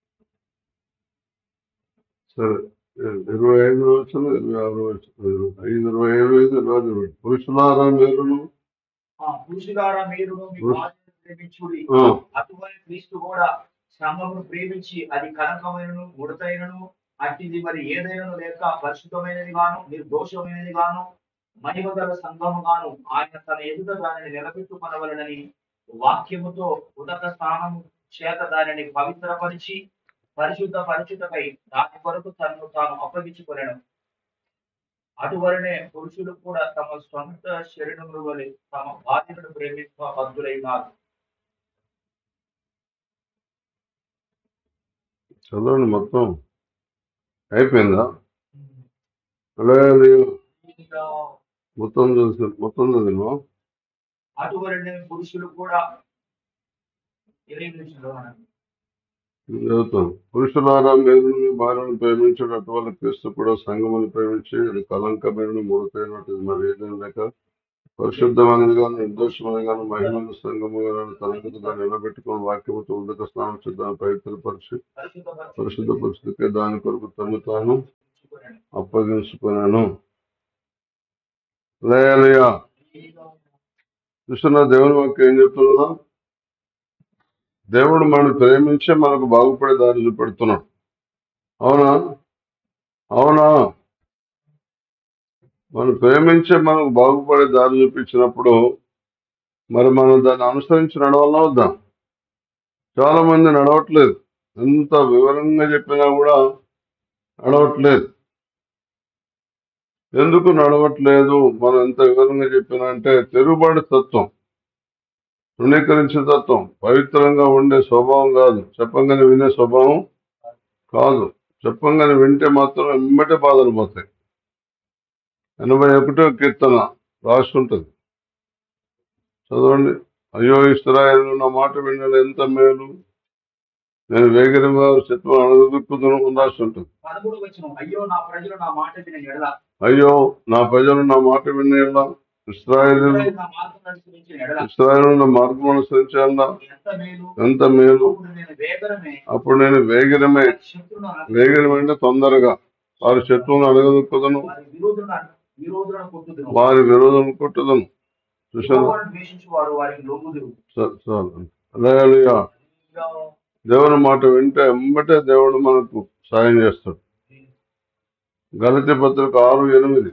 సరే ఇరవై ఐదు వచ్చిన ఇరవై ఆరు వచ్చిన ఐదు ఇరవై ఐదు ఐదు ఇరవై ఆరు ఇరవై పురుషులారా మీరును ఆ పురుషులారా మీరును మీ పురుష- భార్యను ప్రేమించుడి ఆ, అటువంటి క్రీస్తు కూడా సంఘమును ప్రేమించి అది కనకమైనను ముడతైనను అట్టిది మరి ఏదైనను లేక పరిశుద్ధమైనది గాను నిర్దోషమైనది గాను మహిమగల సంఘము గాను ఆయన తన ఎదుట దానిని నిలబెట్టుకొనవలనని వాక్యముతో ఉదక స్నానము చేత దానిని పవిత్రపరిచి పరిశుద్ధ పరిశుద్ధపై దాని కొరకు తనను తాను అప్పగించుకొనెను అటువలనే పురుషులు కూడా తమ సొంత శరీరముల వలె తమ బాధ్యతను ప్రేమించ బద్దులైనారు చదవండి మొత్తం అయిపోయిందా లేదు ఇంకా మొత్తం చదివి మొత్తం చదివినా అటువలనే పురుషులు కూడా ఇరవై నిమిషంలో అన్నాడు. చదువుతాను పురుషులారా మీరు మీ భార్యను ప్రేమించడం అటువంటి క్రీస్తు కూడా సంగమని ప్రేమించి అది కలంకమైన ముడిపోయినట్టు మరి ఏదైనా లేక పరిశుద్ధమైనది కానీ నిర్దోషమైనది కానీ మహిళలు సంగము కానీ తనకుగా నిలబెట్టుకుని వాక్యముతో ఉదక స్నానం చేద్దాం పవిత్రపరిచి పరిశుద్ధ పరిశుద్ధ పరిస్థితికి దాని కొరకు తను తాను పరిశుద్ధపరచుకొనెను. అప్పగించుకున్నాను లేయలయ్యా చూస్తున్న దేవుని వాక్యం ఏం చెప్తున్నదా దేవుడు మనం ప్రేమించే మనకు బాగుపడే దారి చూపెడుతున్నాడు అవునా అవునా మనం ప్రేమించే మనకు బాగుపడే దారి చూపించినప్పుడు మరి మనం దాన్ని అనుసరించి నడవాలన్నా వద్దాం చాలా మంది నడవట్లేదు ఎంత వివరంగా చెప్పినా కూడా నడవట్లేదు ఎందుకు నడవట్లేదు మనం ఎంత వివరంగా చెప్పినా అంటే తిరుగుబాటు తత్వం తృణీకరించే తత్వం పవిత్రంగా ఉండే స్వభావం కాదు చెప్పంగానే వినే స్వభావం కాదు చెప్పంగానే వింటే మాత్రం ఎమ్మటే బాధలు పోతాయి ఎనభై ఒకటో కీర్తన రాసి ఉంటుంది చదవండి అయ్యో ఇస్రాయలు నా మాట వినలు ఎంత మేలు నేను వేగిరంగా శత్రువు అణదుక్కుతును రాసి ఉంటుంది పదమూడు వచ్చిన అయ్యో నా ప్రజలు నా మాట విని ఎడల అయ్యో నా ప్రజలు నా మాట వినేలా ఇస్రాయలు ఇశ్రాయేలు నా మార్గం అనుసరించి ఎడల ఇస్రాయలు నా మార్గం అనుసరించాలా ఎంత మేలు ఎంత మేలు అప్పుడు నేను వేగరమే అప్పుడు నేను వేగిరమే శత్రువును వేగిరం అంటే తొందరగా వారి శత్రువును అడగదుక్కుదను వారి విరోధులను విరోధులను కొట్టుదును వారి విరోధం కొట్టుదను చూసాను యెహోవాను ద్వేషించు వారు వారికి లొంగుదురు అలయలుగా దేవుని మాట వింటే ఎంబటే దేవుడు మనకు సాయం చేస్తాడు గలతి పత్రిక ఆరు ఎనిమిది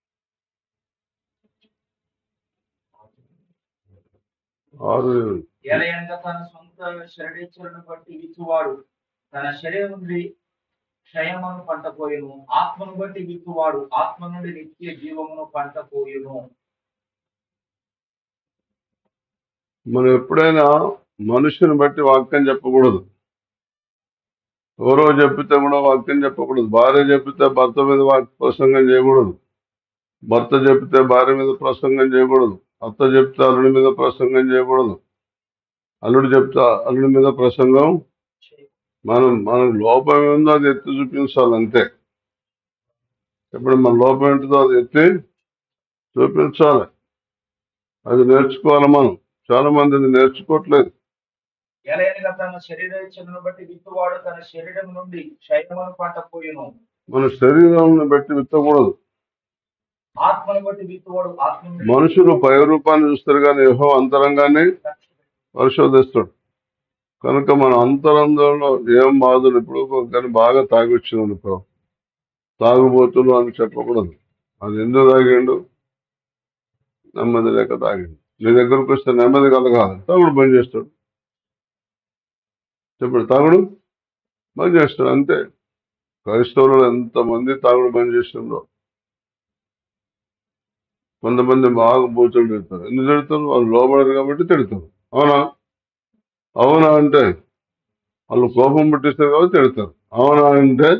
ఆరు ఎనిమిది ఎలయనగా తన సొంత శరీరేచ్ఛలను బట్టి విత్తువాడు తన శరీరం నుండి క్షయమును పంట పోయును ఆత్మను బట్టి విత్తువాడు ఆత్మ నుండి నిత్య జీవమును పంట పోయును మనం ఎప్పుడైనా మనుషుని బట్టి వాక్యం చెప్పకూడదు ఎవరో చెప్పితే కూడా వాక్యం చెప్పకూడదు భార్య చెప్పితే భర్త మీద వాక్ ప్రసంగం చేయకూడదు భర్త చెప్తే భార్య మీద ప్రసంగం చేయకూడదు అత్త చెప్తే అల్లుడి మీద ప్రసంగం చేయకూడదు అల్లుడు చెప్తే అల్లుడి మీద ప్రసంగం మనం మనకు లోపం ఏందో అది ఎత్తి చూపించాలి అంతే ఇప్పుడు మన లోపం ఏంటిదో అది ఎత్తి చూపించాలి అది నేర్చుకోవాలి మనం చాలా మంది అది నేర్చుకోవట్లేదు ఎలయనగా తన శరీరేచ్ఛలను బట్టి విత్తువాడు తన శరీరం నుండి క్షయమును పంట పోయును మన శరీరం బట్టి విత్తకూడదు ఆత్మను బట్టి విత్తువాడు ఆత్మ నుండి మనుషులు పై రూపాన్ని చూస్తారు కానీ యెహోవా అంతరంగాన్ని పరిశోధిస్తాడు కనుక మన అంతరంగంలో ఏం బాధలు ఇప్పుడు కానీ బాగా తాగి వచ్చింది అనుకో తాగుబోతులు అని చెప్పకూడదు అది ఎందుకు తాగిండు నెమ్మది లేక తాగిండు నీ దగ్గరకు వస్తే నెమ్మది కలగాలి తాగుడు బంద్ చేస్తాడు చెప్పండి తాగుడు బంద్ చేస్తాడు అంతే క్రైస్తవులు ఎంతమంది తాగుడు బంద్ చేస్తుండ్రో కొంతమంది బాగా బూతులు తిడతారు ఎందుకు తిడతారు వాళ్ళు లోబడరు కాబట్టి తిడతారు అవునా అవునా అంటే వాళ్ళు కోపం పుట్టిస్తారు కాబట్టి తిడతారు అవునా అంటే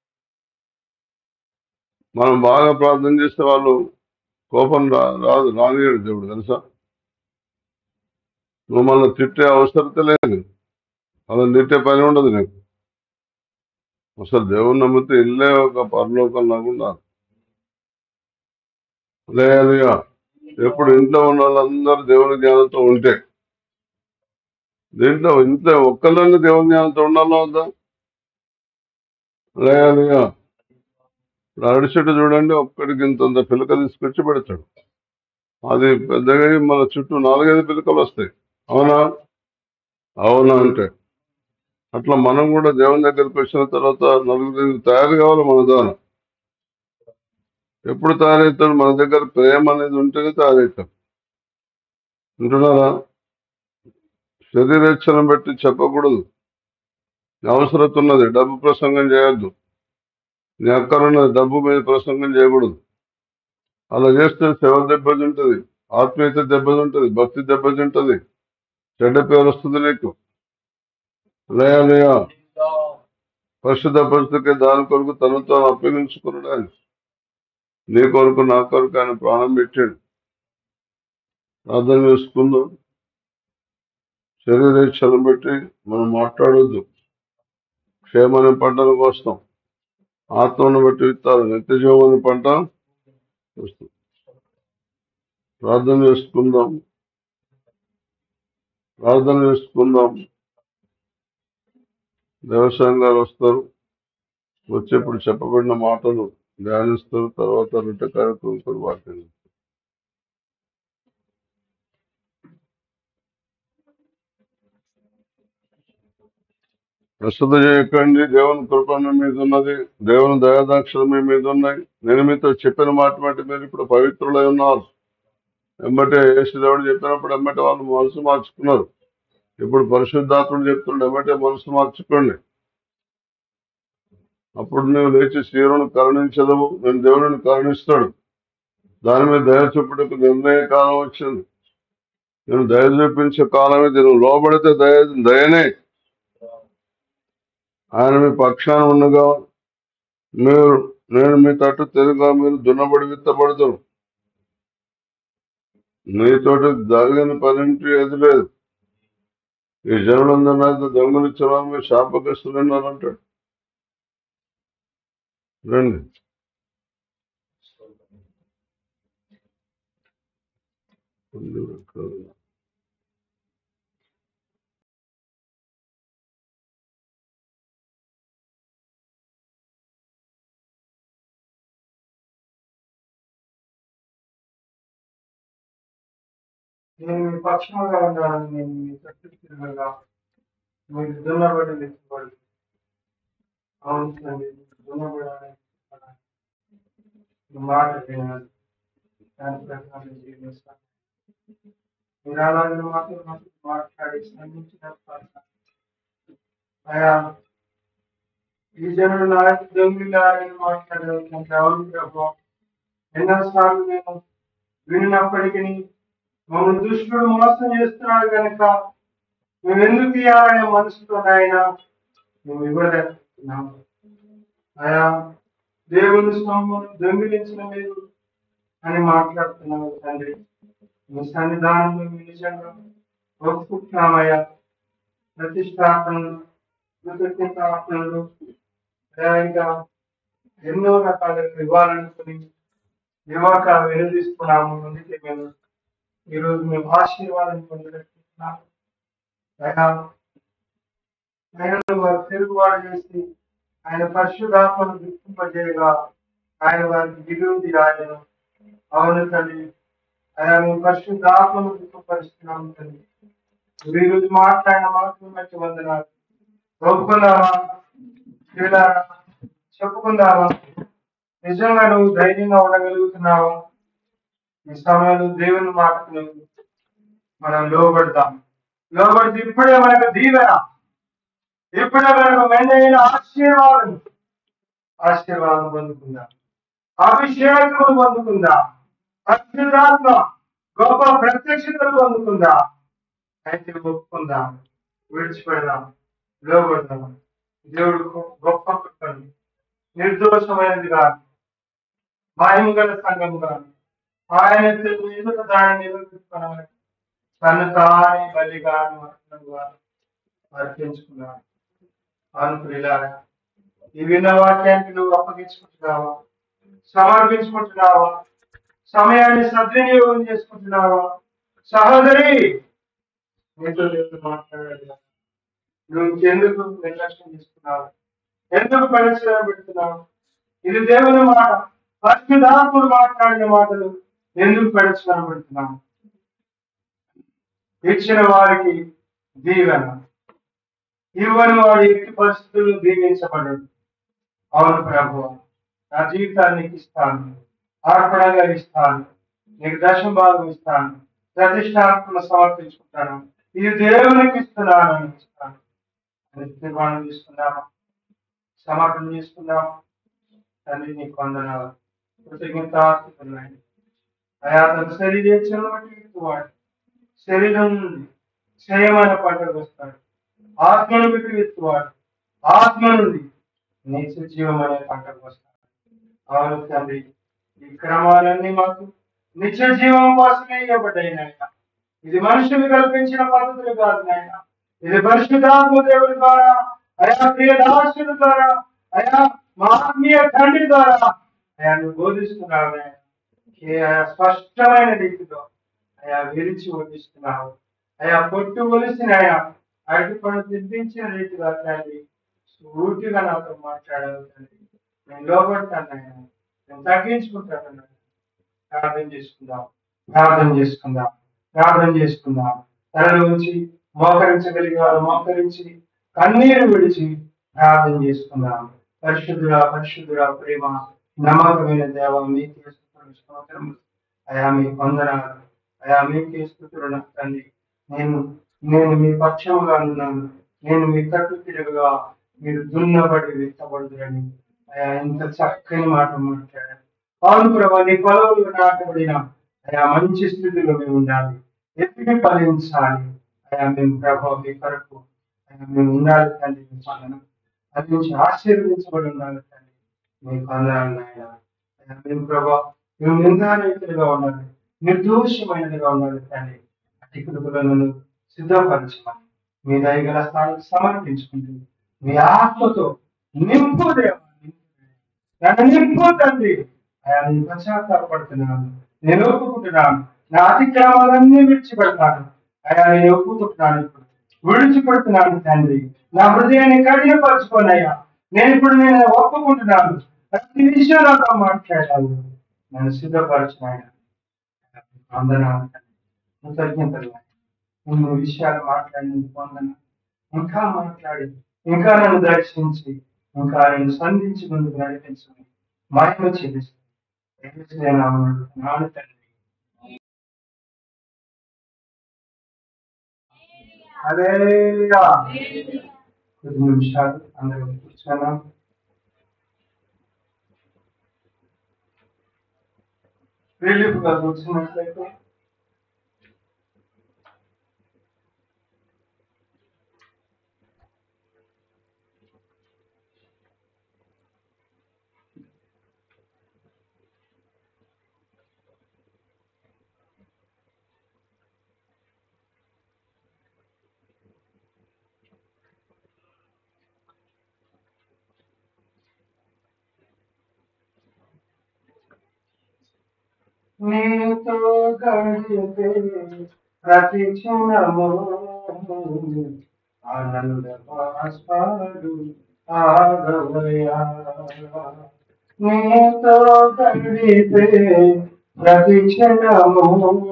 మనం బాగా ప్రార్థన చేస్తే వాళ్ళు కోపం రా రాదు రానియడు దేవుడు తెలుసా నువ్వు మళ్ళీ తిట్టే అవసరత లేదు అలా తిట్టే పని ఉండదు నీకు అసలు దేవుని నమ్మితే ఇల్లే ఒక పరలోకం లాగుండా లేదుగా ఎప్పుడు ఇంట్లో ఉన్న వాళ్ళందరూ దేవుని జ్ఞానంతో ఉంటే దీంట్లో ఇంట్లో ఒక్కళ్ళని దేవుని జ్ఞానంతో ఉండాలో వద్దా లేదుగా ఇప్పుడు అరటి చెట్టు చూడండి ఒక్కడికి ఇంత పిలక తీసుకొచ్చి పెడతాడు అది పెద్దగా అయ్యి మన చుట్టూ నాలుగైదు పిలకలు వస్తాయి అవునా అవునా అంటే అట్లా మనం కూడా దేవుని దగ్గరికి వచ్చిన తర్వాత నలుగురు తయారు కావాలి మన ద్వారా ఎప్పుడు తయారవుతాడు మన దగ్గర ప్రేమ అనేది ఉంటేనే తయారవుతాం వింటున్నారా శరీరేచ్ఛను బట్టి చెప్పకూడదు నీ అవసరత ఉన్నది డబ్బు ప్రసంగం చేయొద్దు నీ అక్కరున్నది డబ్బు మీద ప్రసంగం చేయకూడదు అలా చేస్తే సేవ దెబ్బతింటది ఆత్మీయత దెబ్బతింటది భక్తి దెబ్బతింటది చెడ్డ పేరు వస్తుంది నీకు లేయా లేయా పరిశుద్ధ పరిస్థితికి దాని కొరకు తను తాను అప్పగించుకున్నాడు ఆయన నీ కొరకు నా కొరకు ఆయన ప్రాణం పెట్టాడు ప్రార్థన చేసుకుందాం శరీరేచ్ఛను బట్టి మనం మాట్లాడొద్దు క్షేమని పంటను కోస్తాం ఆత్మను బట్టి విత్తారు నిత్య జీవని పంట వస్తుంది ప్రార్థన చేసుకుందాం ప్రార్థన చేసుకుందాం వ్యవసాయం గారు వస్తారు వచ్చి ఇప్పుడు చెప్పబడిన మాటలు ధ్యానిస్తారు తర్వాత రొట్టె కార్యక్రమం కూడా వాటిని ప్రస్తుత చేయకండి దేవుని కృప మీ మీద ఉన్నది దేవుని దయాదాక్షలు మీ మీద ఉన్నాయి నేను మీతో చెప్పిన మాట బట్టి మీరు ఇప్పుడు పవిత్రులై ఉన్నారు ఎమ్మటే యేసు దేవుడు చెప్పినప్పుడు ఎమ్మటే వాళ్ళు మనసు మార్చుకున్నారు ఇప్పుడు పరిశుద్ధాత్ముడు చెప్తున్నాడు ఎమ్మటే మనసు మార్చుకోండి అప్పుడు నువ్వు లేచి శీరును కరుణించదవు నేను దేవుడిని కరుణిస్తాడు దాని మీద దయ చూపుటకు నిర్ణయ కాలం వచ్చింది నేను దయ చూపించే కాలం ఇది నువ్వు లోబడితే దయ దయనే ఆయన మీ పక్షాన ఉండగా మీరు నేను మీ తట్టు తిరుగా మీరు దున్నబడి విత్తబడతారు నీతోటి జరిగిన పనింటి ఏది లేదు ఈ జనులందరూ దొంగలిచ్చిన మీరు శాపగ్రస్తులు ఉన్నారంటాడు రండి నేను మీ పక్షంగా ఉన్నాను నేను మీ చుట్టూ తిరగగా మీరు దున్నబడి వెతుబడి అవును తండ్రి దున్నబడాలని ఈ మాట వినాలి దాని ప్రకారం జీవిస్తాను మీరు అలాగే మాతో మాతో మాట్లాడి శ్రమించినప్పుడు అయా ఈ జనులు నాకు దొంగిలారని మాట్లాడేటువంటి అవును ప్రభు ఎన్నోసార్లు మేము విన్నప్పటికీ మమ్మల్ని దుష్టుడు మోసం చేస్తున్నాడు కనుక మేము ఎందుకు ఇవ్వాలనే మనసుతో ఆయన మేము ఇవ్వలేకపోతున్నాము అయా దేవుని సొమ్ము దొంగిలించిన మీరు అని మాట్లాడుతున్నాము తండ్రి మీ సన్నిధానంలో మీ నిజంగా ఒప్పుకుంటున్నామయ్యా ప్రతిష్టాపనలు కృతజ్ఞతాపనలు అయా ఇంకా ఎన్నో రకాలుగా ఇవ్వాలనుకుని ఇవ్వక వినదిస్తున్నాము అందుకే మేము ఈరోజు మేము ఆశీర్వాదం పొందగలుగుతున్నాము అయా ఆయన వారు తిరుగుబాటు చేసి ఆయన పరిశుధాత్మను గుర్తింపజేయగా ఆయన వారికి విరోధి రాయను అవును తండ్రి ఆయన మేము పరిశుద్ధాత్మను గుర్తుపరుస్తున్నాము తండ్రి మీరు ఈరోజు మాట్లాడిన మాటలు బట్టి వందనాలు ఒప్పుకుందామా ఇలా చెప్పుకుందామా నిజంగా నువ్వు ధైర్యంగా ఉండగలుగుతున్నావా ఈ సమయంలో దేవుని మాటకు నువ్వు మనం లోబడతాం లోబడితే ఇప్పుడే మనకు దీవెన ఇప్పుడే మనకు మెండైన ఆశీర్వాదం ఆశీర్వాదం పొందుకుందాం అభిషేకం పొందుకుందాం పరిశుద్ధాత్మ గొప్ప ప్రత్యక్షతలు పొందుకుందా అయితే ఒప్పుకుందాం విడిచిపెడదాం లోబడదాం దేవుడు గొప్ప కృపను నిర్దోషమైనది కాదు మహిమ గల సంఘం కాదు ఆయన ఎదుట దాన్ని నిలబెట్టుకున్నాను తను తానే బలిగాను అర్పణగా అర్పించుకున్నాను అనుకునేలాగా ఈ విన్న వాక్యానికి నువ్వు అప్పగించుకుంటున్నావా సమర్పించుకుంటున్నావా సమయాన్ని సద్వినియోగం చేసుకుంటున్నావా సహోదరి నీతో నేను మాట్లాడాలి నువ్వు ఇంకెందుకు నిర్లక్ష్యం చేసుకున్నావు ఎందుకు పరిచయం పెడుతున్నావు ఇది దేవుని మాట పరిశుధాత్ముడు మాట్లాడిన మాటలు ఎందుకు పరిచయం పెడుతున్నావు ఇచ్చిన వారికి దీవెన ఇవ్వని వాడి ఎట్టి పరిస్థితులు దీవించబడడు అవును ప్రభు నా జీవితాన్ని నీకు ఇస్తాను అర్పణగా ఇస్తాను నీకు దశం భాగం ఇస్తాను ప్రతిష్టాత్మను సమర్పించుకుంటాను ఇది దేవునికి ఇస్తున్నాను అని ఇస్తాను అని తీర్మానం తీసుకున్నాము సమర్పణ చేసుకున్నాము తండ్రి నీకు వందనాలు కృతజ్ఞతాస్తున్నాయి అయా తన శరీరం బట్టి వాడు శరీరం నుండి క్షయమైన పంటలు వస్తాడు ఆత్మను పెట్టి విత్తువాడు ఆత్మ నుండి నిత్య జీవం అనే పంటకు వస్తాడు అవును తండ్రి ఈ క్రమాలన్నీ మాకు నిత్య జీవం కోసమే ఇవ్వబడ్డాయి నాయన ఇది మనుషులు కల్పించిన పద్ధతులు కాదు నాయన ఇది పరిశుద్ధాత్మ దేవుడి ద్వారా అయా ప్రియ దాసుల ద్వారా అయా మా ఆత్మీయ తండ్రి ద్వారా అయా నువ్వు బోధిస్తున్నావు నాయన ఏ ఆయా స్పష్టమైన రీతిలో అయా విరిచి వడ్డిస్తున్నావు అయా పొట్టు ఒలిసిన ఆయన అరటి పండు తినిపించిన రీతిగా తండ్రి సూటిగా నాతో మాట్లాడాలి తండ్రి నేను లోపడతాను ఆయన నేను తగ్గించుకుంటాను నాయన. ప్రార్థన చేసుకుందాం ప్రార్థన చేసుకుందాం ప్రార్థన చేసుకుందాం తనలో ఉంచి మోకరించగలిగే వారు మోకరించి కన్నీరు విడిచి ప్రార్థన చేసుకుందాం పరిశుద్ధుడా పరిశుద్ధుడా ప్రేమ నమ్మకమైన దేవ మీకు స్తోత్రములు అయా మీ వందనాలు అయా మీకే స్థుతులు నా తండ్రి నేను నేను మీ పక్షముగా ఉన్నాను నేను మీ తట్టు తిరుగుగా మీరు దున్నబడి విత్తబడుదురని అయా ఇంత చక్కని మాట మాట్లాడారు అవును ప్రభా నీ పొలంలో నాటబడిన అయా మంచి స్థితిలో మేము ఉండాలి ఎత్తికి ఫలించాలి అయా మేము ప్రభావ మీ కొరకు అయా మేము ఉండాలి తండ్రి మీ పాలన అది నుంచి ఆశీర్వదించబడి ఉండాలి తండ్రి మీకు అందరం నాయన అయా మేము ప్రభా మేము నిందారహితులుగా ఉండాలి నిర్దోషమైనదిగా ఉండాలి తండ్రి అతి కృపలను సిద్ధపరచమని మీ దయగల స్థానం సమర్పించుకుంటుంది మీ ఆత్మతో నింపు దేవా నన్ను నింపు తండ్రి అయా నేను పశ్చాత్తాపడుతున్నాను నేను ఒప్పుకుంటున్నాను నా అతిక్రమాలన్నీ విడిచిపెడతాను అయా నేను ఒప్పుకుంటున్నాను ఇప్పుడు విడిచిపెడుతున్నాను తండ్రి నా హృదయాన్ని కడియపరచుకోనయ్యా నేను ఇప్పుడు నేను ఒప్పుకుంటున్నాను ప్రతి విషయం నాతో మాట్లాడాలి నన్ను సిద్ధపరచిన ఆయన వందనాలు కృతజ్ఞతలు ఇన్ని విషయాలు మాట్లాడినందుకు వందన ఇంకా మాట్లాడి ఇంకా నన్ను దర్శించి ఇంకా నేను సంధించి ముందుకు నడిపించమని మహిమ చెల్లిస్తాను నాడు తండ్రి హల్లెలూయా. కొద్ది నిమిషాలు అందరూ కూర్చున్నాం రిలీఫ్ గా కూర్చున్నట్లయితే నీతో గడిపే ప్రతి క్షణము ఆనంద బాష్పాలు ఆగవయా నీతో గడిపే ప్రతి క్షణము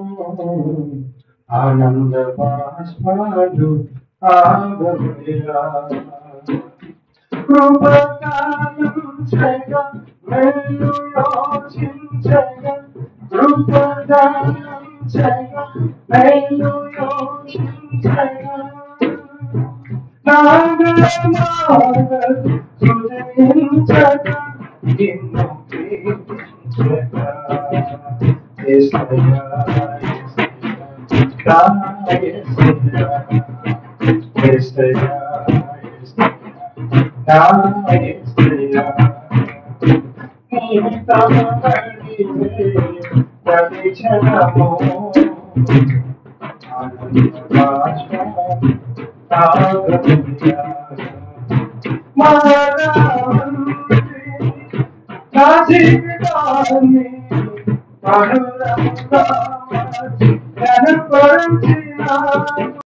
ఆనంద బాష్పాలు ఆగవయా కృపకాలం చేయగా మెల్లు యోచించగా కృపదానం చేయగా మెల్లు యోచించగా నాగమాగ హృదయించగా నిన్ను ప్రేమించగా యేసయ్యా, యేసయ్యా, నా యేసయ్యా, యేసయ్యా, యేసయ్యా, నా యేసయ్యా. నీ కమలడివే ప్రతి క్షణము ఆనంద భాష తాగదుయ్యా. మహారాజు నా జీవితాన్ని కనులముగా కనపరిచిన